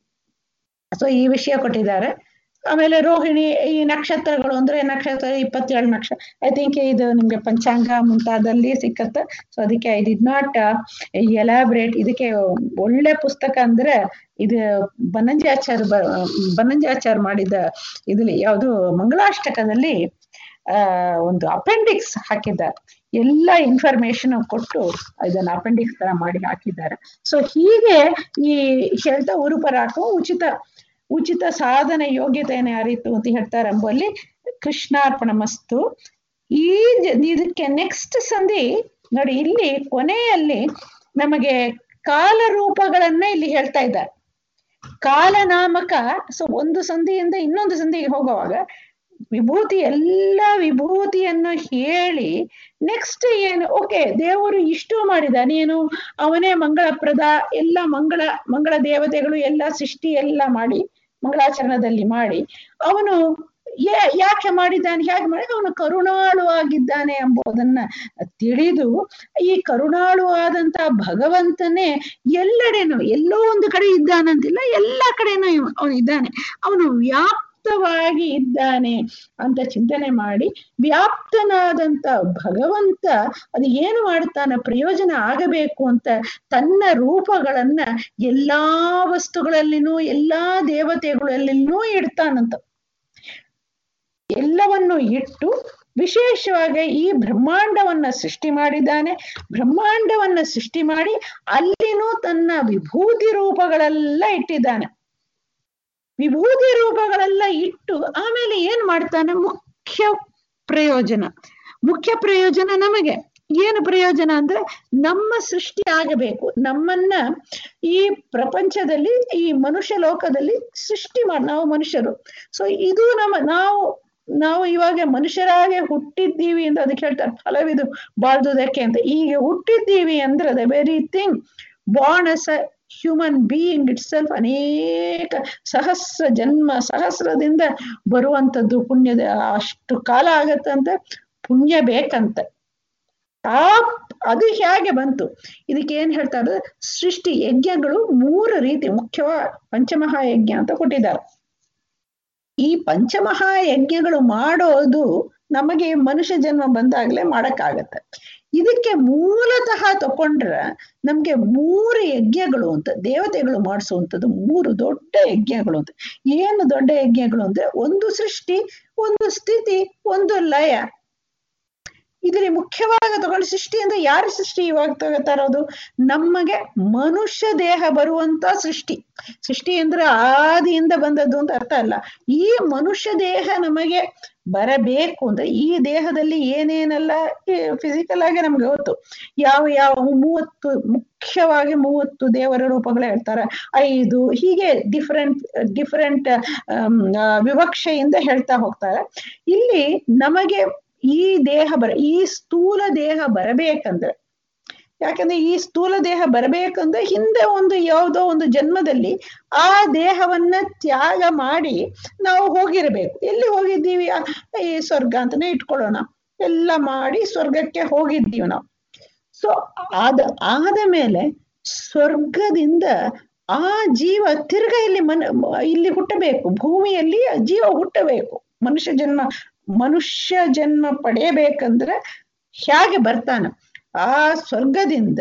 ಸೊ ಈ ವಿಷಯ ಕೊಟ್ಟಿದ್ದಾರೆ ಆಮೇಲೆ ರೋಹಿಣಿ ಈ ನಕ್ಷತ್ರಗಳು ಅಂದ್ರೆ ನಕ್ಷತ್ರ ಇಪ್ಪತ್ತೇಳು ನಕ್ಷತ್ರ ಐ ಥಿಂಕ್ ಇದು ನಿಮ್ಗೆ ಪಂಚಾಂಗ ಮುಂತಾದಲ್ಲಿ ಸಿಕ್ಕತ್ತೆ ಸೊ ಅದಕ್ಕೆ ಐ ಡಿಡ್ ನಾಟ್ ಎಲಾಬ್ರೇಟ್ ಇದಕ್ಕೆ ಒಳ್ಳೆ ಪುಸ್ತಕ ಅಂದ್ರೆ ಇದು ಬನಂಜಾಚಾರ್ ಬ ಬನಂಜಾಚಾರ್ ಮಾಡಿದ ಇದ್ರಲ್ಲಿ ಯಾವುದು ಮಂಗಳಾಷ್ಟಕದಲ್ಲಿ ಆ ಒಂದು ಅಪೆಂಡಿಕ್ಸ್ ಹಾಕಿದ್ದಾರೆ ಎಲ್ಲ ಇನ್ಫಾರ್ಮೇಶನ್ ಕೊಟ್ಟು ಇದನ್ನ ಅಪೆಂಡಿಕ್ಸ್ ತರ ಮಾಡಿ ಹಾಕಿದ್ದಾರೆ ಸೊ ಹೀಗೆ ಈ ಹೇಳ್ತಾ ಉರುಪರಾಕು ಉಚಿತ ಉಚಿತ ಸಾಧನ ಯೋಗ್ಯತೆಯನ್ನು ಅರಿತು ಅಂತ ಹೇಳ್ತಾರೆ ಎಂಬಲ್ಲಿ ಕೃಷ್ಣಾರ್ಪಣಮಸ್ತು ಈ ಜ- ಇದಕ್ಕೆ ನೆಕ್ಸ್ಟ್ ಸಂಧಿ ನೋಡಿ ಇಲ್ಲಿ ಕೊನೆಯಲ್ಲಿ ನಮಗೆ ಕಾಲರೂಪಗಳನ್ನ ಇಲ್ಲಿ ಹೇಳ್ತಾ ಇದ್ದಾರೆ ಕಾಲನಾಮಕ ಸೊ ಒಂದು ಸಂಧಿಯಿಂದ ಇನ್ನೊಂದು ಸಂಧಿಗೆ ಹೋಗುವಾಗ ವಿಭೂತಿ ಎಲ್ಲ ವಿಭೂತಿಯನ್ನು ಹೇಳಿ ನೆಕ್ಸ್ಟ್ ಏನು ಓಕೆ ದೇವರು ಇಷ್ಟು ಮಾಡಿದ ನೀನು ಅವನೇ ಮಂಗಳಪ್ರದ ಎಲ್ಲ ಮಂಗಳ ಮಂಗಳ ದೇವತೆಗಳು ಎಲ್ಲ ಸೃಷ್ಟಿ ಎಲ್ಲ ಮಾಡಿ ಮಂಗಳಾಚರಣದಲ್ಲಿ ಮಾಡಿ ಅವನು ಯಾ- ಯಾಕೆ ಮಾಡಿದ್ದಾನೆ ಹೇಗೆ ಮಾಡಿ ಅವನು ಕರುಣಾಳು ಆಗಿದ್ದಾನೆ ಎಂಬುದನ್ನ ತಿಳಿದು ಈ ಕರುಣಾಳು ಆದಂತ ಭಗವಂತನೇ ಎಲ್ಲೆಡೆನು ಎಲ್ಲೋ ಒಂದು ಕಡೆ ಇದ್ದಾನಂತಿಲ್ಲ ಎಲ್ಲ ಕಡೆನೂ ಇವ- ಅವನು ಇದ್ದಾನೆ ಅವನು ವ್ಯಾಪ್ತವಾಗಿ ಇದ್ದಾನೆ ಅಂತ ಚಿಂತನೆ ಮಾಡಿ ವ್ಯಾಪ್ತನಾದಂತ ಭಗವಂತ ಅದು ಏನು ಮಾಡ್ತಾನ ಪ್ರಯೋಜನ ಆಗಬೇಕು ಅಂತ ತನ್ನ ರೂಪಗಳನ್ನ ಎಲ್ಲಾ ವಸ್ತುಗಳಲ್ಲಿನೂ ಎಲ್ಲಾ ದೇವತೆಗಳಲ್ಲಿನೂ ಇಡ್ತಾನಂತ ಎಲ್ಲವನ್ನು ಇಟ್ಟು ವಿಶೇಷವಾಗಿ ಈ ಬ್ರಹ್ಮಾಂಡವನ್ನ ಸೃಷ್ಟಿ ಮಾಡಿದ್ದಾನೆ ಬ್ರಹ್ಮಾಂಡವನ್ನ ಸೃಷ್ಟಿ ಮಾಡಿ ಅಲ್ಲಿನೂ ತನ್ನ ವಿಭೂತಿ ರೂಪಗಳೆಲ್ಲ ಇಟ್ಟಿದ್ದಾನೆ ವಿಭೂತಿ ರೂಪಗಳೆಲ್ಲ ಇಟ್ಟು ಆಮೇಲೆ ಏನ್ ಮಾಡ್ತಾನೆ ಮುಖ್ಯ ಪ್ರಯೋಜನ ಮುಖ್ಯ ಪ್ರಯೋಜನ ನಮಗೆ ಏನು ಪ್ರಯೋಜನ ಅಂದ್ರೆ ನಮ್ಮ ಸೃಷ್ಟಿ ಆಗಬೇಕು ನಮ್ಮನ್ನ ಈ ಪ್ರಪಂಚದಲ್ಲಿ ಈ ಮನುಷ್ಯ ಲೋಕದಲ್ಲಿ ಸೃಷ್ಟಿ ಮಾಡಿ ನಾವು ಮನುಷ್ಯರು ಸೊ ಇದು ನಮ್ಮ ನಾವು ನಾವು ಇವಾಗ ಮನುಷ್ಯರಾಗೆ ಹುಟ್ಟಿದ್ದೀವಿ ಅಂತ ಅದಕ್ಕೆ ಹೇಳ್ತಾರೆ ಫಲವಿದು ಬಾಳ್ದುದಕ್ಕೆ ಅಂತ ಈಗ ಹುಟ್ಟಿದ್ದೀವಿ ಅಂದ್ರೆ the very thing born as a human being itself ಅನೇಕ ಸಹಸ್ರ ಜನ್ಮ ಸಹಸ್ರದಿಂದ ಬರುವಂತದ್ದು ಪುಣ್ಯದ ಅಷ್ಟು ಕಾಲ ಆಗತ್ತಂತ ಪುಣ್ಯ ಬೇಕಂತ ಆ ಅದು ಹೇಗೆ ಬಂತು ಇದಕ್ಕೆ ಏನ್ ಹೇಳ್ತಾರೆ ಸೃಷ್ಟಿ ಯಜ್ಞಗಳು ಮೂರು ರೀತಿ ಮುಖ್ಯವಾಗಿ ಪಂಚಮಹಾಯಜ್ಞ ಅಂತ ಕೊಟ್ಟಿದ್ದಾರೆ ಈ ಪಂಚಮಹಾಯಜ್ಞಗಳು ಮಾಡೋದು ನಮಗೆ ಮನುಷ್ಯ ಜನ್ಮ ಬಂದಾಗ್ಲೇ ಮಾಡಕ್ಕಾಗತ್ತೆ ಇದಕ್ಕೆ ಮೂಲತಃ ತಕೊಂಡ್ರೆ ನಮ್ಗೆ ಮೂರು ಯಜ್ಞಗಳು ಅಂತ ದೇವತೆಗಳು ಮಾಡಿಸುವಂಥದ್ದು ಮೂರು ದೊಡ್ಡ ಯಜ್ಞಗಳು ಅಂತ ಏನು ದೊಡ್ಡ ಯಜ್ಞಗಳು ಅಂದ್ರೆ ಒಂದು ಸೃಷ್ಟಿ ಒಂದು ಸ್ಥಿತಿ ಒಂದು ಲಯ ಇದರಲ್ಲಿ ಮುಖ್ಯವಾಗಿ ತಗೊಳ್ಳಿ ಸೃಷ್ಟಿ ಅಂದ್ರೆ ಯಾರ ಸೃಷ್ಟಿ ಇವಾಗ ತಗೋತಾ ಇರೋದು ನಮಗೆ ಮನುಷ್ಯ ದೇಹ ಬರುವಂತ ಸೃಷ್ಟಿ ಸೃಷ್ಟಿ ಅಂದ್ರೆ ಆದಿಯಿಂದ ಬಂದದ್ದು ಅಂತ ಅರ್ಥ ಅಲ್ಲ ಈ ಮನುಷ್ಯ ದೇಹ ನಮಗೆ ಬರಬೇಕು ಅಂದ್ರೆ ಈ ದೇಹದಲ್ಲಿ ಏನೇನೆಲ್ಲ ಫಿಸಿಕಲ್ ಆಗಿ ನಮ್ಗೆ ಗೊತ್ತು ಯಾವ ಯಾವ ಮೂವತ್ತು ಮುಖ್ಯವಾಗಿ ಮೂವತ್ತು ದೇವರ ರೂಪಗಳು ಹೇಳ್ತಾರೆ ಐದು ಹೀಗೆ ಡಿಫರೆಂಟ್ ಡಿಫರೆಂಟ್ ವಿವಕ್ಷೆಯಿಂದ ಹೇಳ್ತಾ ಹೋಗ್ತಾರೆ ಇಲ್ಲಿ ನಮಗೆ ಈ ದೇಹ ಬರ ಈ ಸ್ಥೂಲ ದೇಹ ಬರಬೇಕಂದ್ರೆ ಯಾಕಂದ್ರೆ ಈ ಸ್ಥೂಲ ದೇಹ ಬರಬೇಕಂದ್ರೆ ಹಿಂದೆ ಒಂದು ಯಾವುದೋ ಒಂದು ಜನ್ಮದಲ್ಲಿ ಆ ದೇಹವನ್ನ ತ್ಯಾಗ ಮಾಡಿ ನಾವು ಹೋಗಿರ್ಬೇಕು ಎಲ್ಲಿ ಹೋಗಿದ್ದೀವಿ ಆ, ಈ ಸ್ವರ್ಗ ಅಂತಾನೆ ಇಟ್ಕೊಳ್ಳೋಣ ಎಲ್ಲ ಮಾಡಿ ಸ್ವರ್ಗಕ್ಕೆ ಹೋಗಿದ್ದೀವಿ ನಾವು ಸೊ ಆದ ಆದ ಮೇಲೆ ಸ್ವರ್ಗದಿಂದ ಆ ಜೀವ ತಿರ್ಗ ಇಲ್ಲಿ ಮನ ಇಲ್ಲಿ ಹುಟ್ಟಬೇಕು ಭೂಮಿಯಲ್ಲಿ ಆ ಜೀವ ಹುಟ್ಟಬೇಕು ಮನುಷ್ಯ ಜನ್ಮ ಮನುಷ್ಯ ಜನ್ಮ ಪಡೆಯಬೇಕಂದ್ರೆ ಹೇಗೆ ಬರ್ತಾನ ಆ ಸ್ವರ್ಗದಿಂದ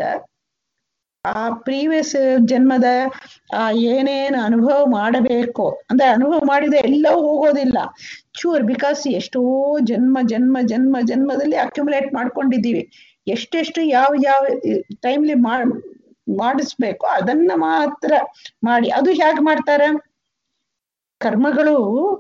ಆ ಪ್ರೀವಿಯಸ್ ಜನ್ಮದ ಆ ಏನೇನು ಅನುಭವ ಮಾಡಬೇಕು ಅಂದ್ರೆ ಅನುಭವ ಮಾಡಿದ ಎಲ್ಲವೂ ಹೋಗೋದಿಲ್ಲ ಚೂರ್ ಬಿಕಾಸ್ ಎಷ್ಟೋ ಜನ್ಮ ಜನ್ಮ ಜನ್ಮ ಜನ್ಮದಲ್ಲಿ ಅಕ್ಯುಮುಲೇಟ್ ಮಾಡ್ಕೊಂಡಿದ್ದೀವಿ ಎಷ್ಟೆಷ್ಟು ಯಾವ ಯಾವ ಟೈಮ್ಲಿ ಮಾಡಿಸ್ಬೇಕು ಅದನ್ನ ಮಾತ್ರ ಮಾಡಿ ಅದು ಹೇಗೆ ಮಾಡ್ತಾರೆ ಕರ್ಮಗಳು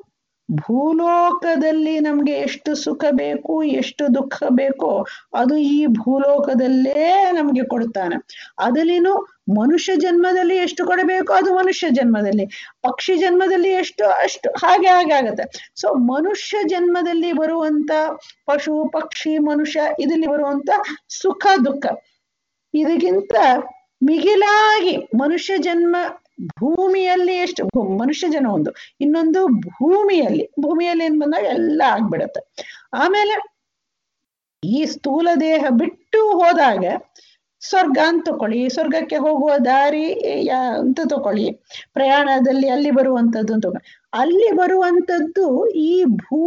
ಭೂಲೋಕದಲ್ಲಿ ನಮ್ಗೆ ಎಷ್ಟು ಸುಖ ಬೇಕು ಎಷ್ಟು ದುಃಖ ಬೇಕೋ ಅದು ಈ ಭೂಲೋಕದಲ್ಲೇ ನಮ್ಗೆ ಕೊಡ್ತಾನೆ ಅದಲ್ಲಿನೂ ಮನುಷ್ಯ ಜನ್ಮದಲ್ಲಿ ಎಷ್ಟು ಕೊಡಬೇಕು ಅದು ಮನುಷ್ಯ ಜನ್ಮದಲ್ಲಿ ಪಕ್ಷಿ ಜನ್ಮದಲ್ಲಿ ಎಷ್ಟು ಅಷ್ಟು ಹಾಗೆ ಹಾಗೆ ಆಗತ್ತೆ ಸೊ ಮನುಷ್ಯ ಜನ್ಮದಲ್ಲಿ ಬರುವಂತ ಪಶು ಪಕ್ಷಿ ಮನುಷ್ಯ ಇದರಲ್ಲಿ ಬರುವಂತ ಸುಖ ದುಃಖ ಇದಕ್ಕಿಂತ ಮಿಗಿಲಾಗಿ ಮನುಷ್ಯ ಜನ್ಮ ಭೂಮಿಯಲ್ಲಿ ಎಷ್ಟು ಭೂ- ಮನುಷ್ಯ ಜನ ಒಂದು ಇನ್ನೊಂದು ಭೂಮಿಯಲ್ಲಿ ಭೂಮಿಯಲ್ಲಿ ಏನ್ ಬಂದಾಗ ಎಲ್ಲ ಆಗ್ಬಿಡತ್ತೆ ಆಮೇಲೆ ಈ ಸ್ಥೂಲ ದೇಹ ಬಿಟ್ಟು ಹೋದಾಗ ಸ್ವರ್ಗ ಅಂತ ತಕೊಳ್ಳಿ ಸ್ವರ್ಗಕ್ಕೆ ಹೋಗುವ ದಾರಿ ಯಾ- ಅಂತ ತಕೊಳ್ಳಿ ಪ್ರಯಾಣದಲ್ಲಿ ಅಲ್ಲಿ ಬರುವಂತದ್ದು ಅಂತ ತಕೊಳ್ಳಿ ಅಲ್ಲಿ ಬರುವಂತದ್ದು ಈ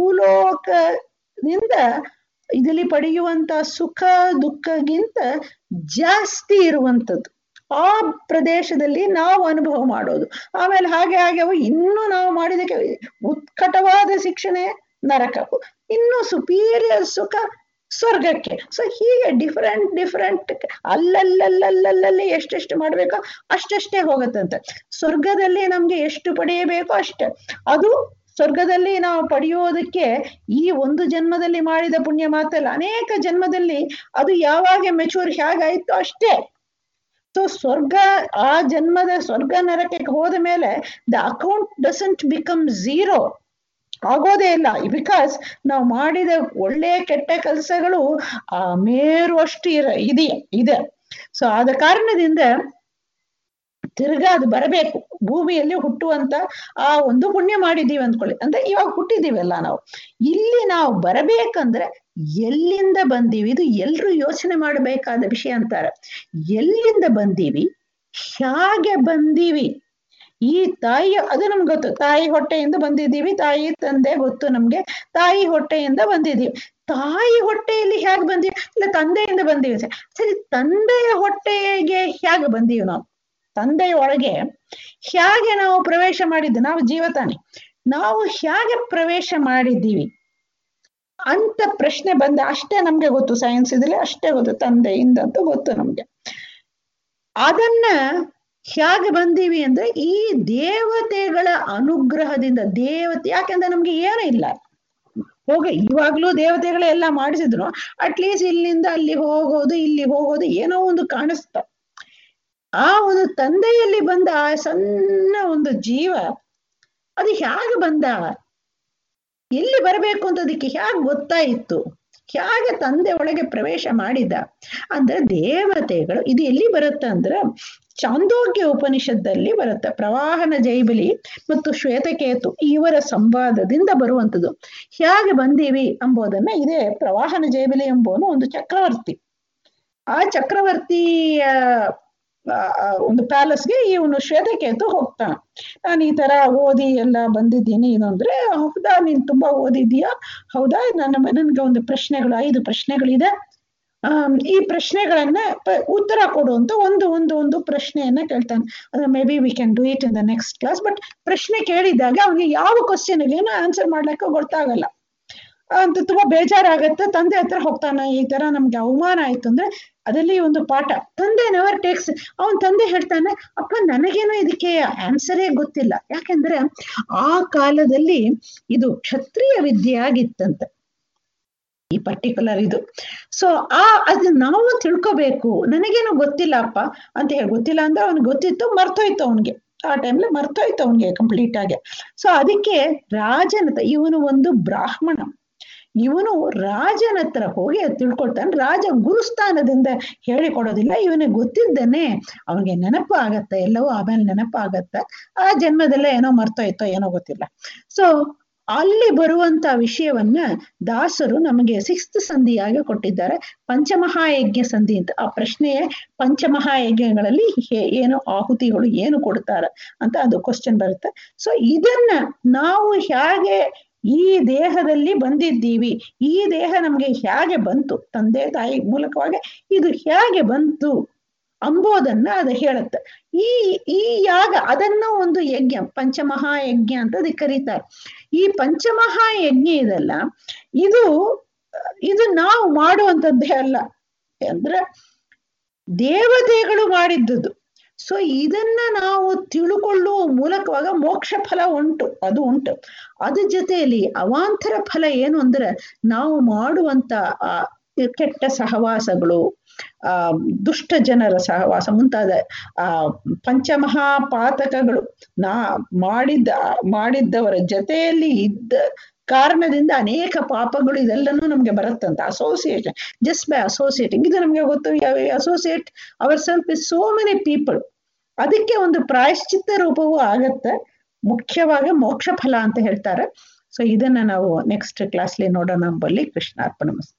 ಭೂಲೋಕದಿಂದ ಇದರಲ್ಲಿ ಪಡೆಯುವಂತ ಸುಖ ದುಃಖಗಿಂತ ಜಾಸ್ತಿ ಇರುವಂತದ್ದು ಆ ಪ್ರದೇಶದಲ್ಲಿ ನಾವು ಅನುಭವ ಮಾಡೋದು ಆಮೇಲೆ ಹಾಗೆ ಹಾಗೆ ಅವು ಇನ್ನೂ ನಾವು ಮಾಡಿದಕ್ಕೆ ಉತ್ಕಟವಾದ ಶಿಕ್ಷಣೆ ನರಕಕ್ಕೂ ಇನ್ನು ಸುಪೀರಿಯರ್ ಸುಖ ಸ್ವರ್ಗಕ್ಕೆ ಸೊ ಹೀಗೆ ಡಿಫರೆಂಟ್ ಡಿಫರೆಂಟ್ ಅಲ್ಲಲ್ಲಲ್ಲಲ್ಲಲ್ಲಿ ಎಷ್ಟೆಷ್ಟು ಮಾಡ್ಬೇಕೋ ಅಷ್ಟಷ್ಟೇ ಹೋಗತ್ತಂತೆ ಸ್ವರ್ಗದಲ್ಲಿ ನಮ್ಗೆ ಎಷ್ಟು ಪಡೆಯಬೇಕೋ ಅಷ್ಟೇ ಅದು ಸ್ವರ್ಗದಲ್ಲಿ ನಾವು ಪಡೆಯೋದಕ್ಕೆ ಈ ಒಂದು ಜನ್ಮದಲ್ಲಿ ಮಾಡಿದ ಪುಣ್ಯ ಮಾತಲ್ಲ ಅನೇಕ ಜನ್ಮದಲ್ಲಿ ಅದು ಯಾವಾಗ ಮೆಚೂರ್ ಹೇಗಾಯ್ತು ಅಷ್ಟೇ ಸೊ ಸ್ವರ್ಗ ಆ ಜನ್ಮದ ಸ್ವರ್ಗ ನರಕಕ್ಕೆ ಹೋದ ಮೇಲೆ the account doesn't become zero ಆಗೋದೇ ಇಲ್ಲ ಬಿಕಾಸ್ ನಾವು ಮಾಡಿದ ಒಳ್ಳೆ ಕೆಟ್ಟ ಕೆಲಸಗಳು ಆ ಮೇರುವಷ್ಟು ಇರ ಇದೆಯಾ ಇದೆ ಸೊ ಆದ ಕಾರಣದಿಂದ ತಿರ್ಗಾ ಅದು ಬರಬೇಕು ಭೂಮಿಯಲ್ಲಿ ಹುಟ್ಟುವಂತ ಆ ಒಂದು ಪುಣ್ಯ ಮಾಡಿದೀವಿ ಅಂದ್ಕೊಳ್ಳಿ ಅಂದ್ರೆ ಇವಾಗ ಹುಟ್ಟಿದೀವಲ್ಲ ನಾವು ಇಲ್ಲಿ ನಾವು ಬರಬೇಕಂದ್ರೆ ಎಲ್ಲಿಂದ ಬಂದೀವಿ ಇದು ಎಲ್ರು ಯೋಚನೆ ಮಾಡಬೇಕಾದ ವಿಷಯ ಅಂತಾರೆ ಎಲ್ಲಿಂದ ಬಂದೀವಿ ಹೇಗೆ ಬಂದೀವಿ ಈ ತಾಯಿ ಅದು ನಮ್ಗೆ ಗೊತ್ತು ತಾಯಿ ಹೊಟ್ಟೆಯಿಂದ ಬಂದಿದ್ದೀವಿ ತಾಯಿ ತಂದೆ ಗೊತ್ತು ನಮ್ಗೆ ತಾಯಿ ಹೊಟ್ಟೆಯಿಂದ ಬಂದಿದ್ದೀವಿ ತಾಯಿ ಹೊಟ್ಟೆಯಲ್ಲಿ ಹೇಗೆ ಬಂದೀವಿ ಇಲ್ಲ ತಂದೆಯಿಂದ ಬಂದೀವಿ ಸರಿ ತಂದೆಯ ಹೊಟ್ಟೆಗೆ ಹೇಗೆ ಬಂದೀವಿ ನಾವು ತಂದೆಯ ಒಳಗೆ ಹೇಗೆ ನಾವು ಪ್ರವೇಶ ಮಾಡಿದ್ದು ನಾವು ಜೀವ ತಾನೆ ನಾವು ಹೇಗೆ ಪ್ರವೇಶ ಮಾಡಿದ್ದೀವಿ ಅಂತ ಪ್ರಶ್ನೆ ಬಂದ ಅಷ್ಟೇ ನಮ್ಗೆ ಗೊತ್ತು ಸೈನ್ಸ್ ಇದ್ರಲ್ಲಿ ಅಷ್ಟೇ ಗೊತ್ತು ತಂದೆಯಿಂದ ಅಂತ ಗೊತ್ತು ನಮ್ಗೆ ಅದನ್ನ ಹೇಗೆ ಬಂದೀವಿ ಅಂದ್ರೆ ಈ ದೇವತೆಗಳ ಅನುಗ್ರಹದಿಂದ ದೇವತೆ ಯಾಕೆಂದ್ರೆ ನಮ್ಗೆ ಏನೂ ಇಲ್ಲ ಹೋಗ ಇವಾಗ್ಲೂ ದೇವತೆಗಳೆಲ್ಲ ಮಾಡಿಸಿದ್ರು ಅಟ್ಲೀಸ್ಟ್ ಇಲ್ಲಿಂದ ಅಲ್ಲಿ ಹೋಗೋದು ಇಲ್ಲಿ ಹೋಗೋದು ಏನೋ ಒಂದು ಕಾಣಿಸ್ತ ಆ ಒಂದು ತಂದೆಯಲ್ಲಿ ಬಂದ ಆ ಸಣ್ಣ ಒಂದು ಜೀವ ಅದು ಹೇಗೆ ಬಂದ ಎಲ್ಲಿ ಬರಬೇಕು ಅಂತ ಅದಕ್ಕೆ ಹೇಗೆ ಗೊತ್ತಾಯಿತು ಹೇಗೆ ತಂದೆ ಒಳಗೆ ಪ್ರವೇಶ ಮಾಡಿದ ಅಂದ್ರೆ ದೇವತೆಗಳು ಇದು ಎಲ್ಲಿ ಬರುತ್ತೆ ಅಂದ್ರೆ ಚಾಂದೋಗ್ಯ ಉಪನಿಷತ್ತಲ್ಲಿ ಬರುತ್ತೆ ಪ್ರವಾಹನ ಜೈಬಲಿ ಮತ್ತು ಶ್ವೇತಕೇತು ಇವರ ಸಂವಾದದಿಂದ ಬರುವಂಥದ್ದು ಹೇಗೆ ಬಂದೀವಿ ಎಂಬುದನ್ನ ಇದೇ ಪ್ರವಾಹನ ಜೈಬಲಿ ಎಂಬುವನು ಒಂದು ಚಕ್ರವರ್ತಿ ಆ ಚಕ್ರವರ್ತಿಯ ಒಂದು ಪ್ಯಾಲೇಸ್ಗೆ ಇವನು ಶ್ವೇತಕೇತು ಹೋಗ್ತಾನೆ ನಾನು ಈ ತರ ಓದಿ ಎಲ್ಲ ಬಂದಿದ್ದೀನಿ ಇದು ಅಂದ್ರೆ ಹೌದಾ ನೀನ್ ತುಂಬಾ ಓದಿದೀಯಾ ಹೌದಾ ನನ್ನ ನನ್ಗೆ ಒಂದು ಪ್ರಶ್ನೆಗಳು ಐದು ಪ್ರಶ್ನೆಗಳಿದೆ ಆ ಈ ಪ್ರಶ್ನೆಗಳನ್ನ ಉತ್ತರ ಕೊಡುವಂತ ಒಂದು ಒಂದು ಒಂದು ಪ್ರಶ್ನೆಯನ್ನ ಕೇಳ್ತಾನೆ ಅಂದ್ರೆ maybe we can do it in the next class but ಪ್ರಶ್ನೆ ಕೇಳಿದಾಗ ಅವನಿಗೆ ಯಾವ ಕ್ವಶನ್ಗೇನು ಆನ್ಸರ್ ಮಾಡ್ಲಿಕ್ಕೆ ಗೊತ್ತಾಗಲ್ಲ ಅಂತ ತುಂಬಾ ಬೇಜಾರಾಗತ್ತೆ ತಂದೆ ಹತ್ರ ಹೋಗ್ತಾನೆ ಈ ತರ ನಮ್ಗೆ ಅವಮಾನ ಆಯ್ತು ಅಂದ್ರೆ ಅದರಲ್ಲಿ ಒಂದು ಪಾಠ ತಂದೆ ನೆವರ್ ಟೇಕ್ಸ್ ಅವನ್ ತಂದೆ ಹೇಳ್ತಾನೆ ಅಪ್ಪ ನನಗೇನೋ ಇದಕ್ಕೆ ಆನ್ಸರೇ ಗೊತ್ತಿಲ್ಲ ಯಾಕೆಂದ್ರೆ ಆ ಕಾಲದಲ್ಲಿ ಇದು ಕ್ಷತ್ರಿಯ ವಿದ್ಯೆ ಆಗಿತ್ತಂತ ಈ ಪರ್ಟಿಕ್ಯುಲರ್ ಇದು ಸೊ ಆ ಅದು ನಾವು ತಿಳ್ಕೋಬೇಕು ನನಗೇನು ಗೊತ್ತಿಲ್ಲ ಅಪ್ಪ ಅಂತ ಹೇಳಿ ಗೊತ್ತಿಲ್ಲ ಅಂದ್ರೆ ಅವ್ನಿಗೆ ಗೊತ್ತಿತ್ತು ಮರ್ತೋಯ್ತು ಅವನಿಗೆ ಆ ಟೈಮ್ಲಿ ಮರ್ತೋಯ್ತು ಅವನಿಗೆ ಕಂಪ್ಲೀಟ್ ಆಗಿ ಸೊ ಅದಕ್ಕೆ ರಾಜನ ಇವನು ಒಂದು ಬ್ರಾಹ್ಮಣ ಇವನು ರಾಜನ ಹತ್ರ ಹೋಗಿ ತಿಳ್ಕೊಳ್ತಾನೆ ರಾಜ ಗುರುಸ್ಥಾನದಿಂದ ಹೇಳಿಕೊಡೋದಿಲ್ಲ ಇವನಿಗೆ ಗೊತ್ತಿದ್ದನೆ ಅವನಿಗೆ ನೆನಪು ಆಗತ್ತೆ ಎಲ್ಲವೂ ಆಮೇಲೆ ನೆನಪು ಆಗತ್ತೆ ಆ ಜನ್ಮದಲ್ಲೇ ಏನೋ ಮರ್ತೋಯ್ತೋ ಏನೋ ಗೊತ್ತಿಲ್ಲ ಸೊ ಅಲ್ಲಿ ಬರುವಂತ ವಿಷಯವನ್ನ ದಾಸರು ನಮಗೆ ಸಿಕ್ಸ್ತ್ ಸಂಧಿಯಾಗಿ ಕೊಟ್ಟಿದ್ದಾರೆ ಪಂಚಮಹಾಯಜ್ಞ ಸಂಧಿ ಅಂತ ಆ ಪ್ರಶ್ನೆಯೇ ಪಂಚಮಹಾಯಜ್ಞಗಳಲ್ಲಿ ಏನು ಆಹುತಿಗಳು ಏನು ಕೊಡ್ತಾರೆ ಅಂತ ಅದು ಕ್ವಶನ್ ಬರುತ್ತೆ ಸೊ ಇದನ್ನ ನಾವು ಹೇಗೆ ಈ ದೇಹದಲ್ಲಿ ಬಂದಿದ್ದೀವಿ ಈ ದೇಹ ನಮ್ಗೆ ಹೇಗೆ ಬಂತು ತಂದೆ ತಾಯಿ ಮೂಲಕವಾಗಿ ಇದು ಹೇಗೆ ಬಂತು ಅಂಬೋದನ್ನ ಅದು ಹೇಳುತ್ತೆ ಈ ಈ ಯಾಗ ಅದನ್ನ ಒಂದು ಯಜ್ಞ ಪಂಚಮಹಾಯಜ್ಞ ಅಂತ ಅದಕ್ಕೆ ಕರೀತಾರೆ ಈ ಪಂಚಮಹಾಯಜ್ಞ ಇದಲ್ಲ ಇದು ಇದು ನಾವು ಮಾಡುವಂಥದ್ದೇ ಅಲ್ಲ ಅಂದ್ರೆ ದೇವತೆಗಳು ಮಾಡಿದ್ದುದು ಸೊ ಇದನ್ನ ನಾವು ತಿಳ್ಕೊಳ್ಳುವ ಮೂಲಕವಾಗ ಮೋಕ್ಷ ಫಲ ಉಂಟು ಅದು ಉಂಟು ಅದ್ರ ಜೊತೆಯಲ್ಲಿ ಅವಾಂತರ ಫಲ ಏನು ಅಂದ್ರೆ ನಾವು ಮಾಡುವಂತ ಆ ಕೆಟ್ಟ ಸಹವಾಸಗಳು ಆ ದುಷ್ಟ ಜನರ ಸಹವಾಸ ಮುಂತಾದ ಆ ಪಂಚಮಹಾಪಾತಕಗಳು ನಾ ಮಾಡಿದ್ದ ಮಾಡಿದ್ದವರ ಜೊತೆಯಲ್ಲಿ ಇದ್ದ ಕಾರಣದಿಂದ ಅನೇಕ ಪಾಪಗಳು ಇದೆಲ್ಲನೂ ನಮ್ಗೆ ಬರುತ್ತಂತ ಅಸೋಸಿಯೇಷನ್ ಜಸ್ಟ್ ಬೈ ಅಸೋಸಿಯೇಟಿಂಗ್ ಇದು ನಮ್ಗೆ ಗೊತ್ತು associate our self is so many people ಅದಕ್ಕೆ ಒಂದು ಪ್ರಾಯಶ್ಚಿತ್ತ ರೂಪವೂ ಆಗತ್ತೆ ಮುಖ್ಯವಾಗಿ ಮೋಕ್ಷ ಫಲ ಅಂತ ಹೇಳ್ತಾರೆ ಸೊ ಇದನ್ನ ನಾವು ನೆಕ್ಸ್ಟ್ ಕ್ಲಾಸ್ಲಿ ನೋಡೋಣ ಎಂಬಲ್ಲಿ ಕೃಷ್ಣಾರ್ಪಣ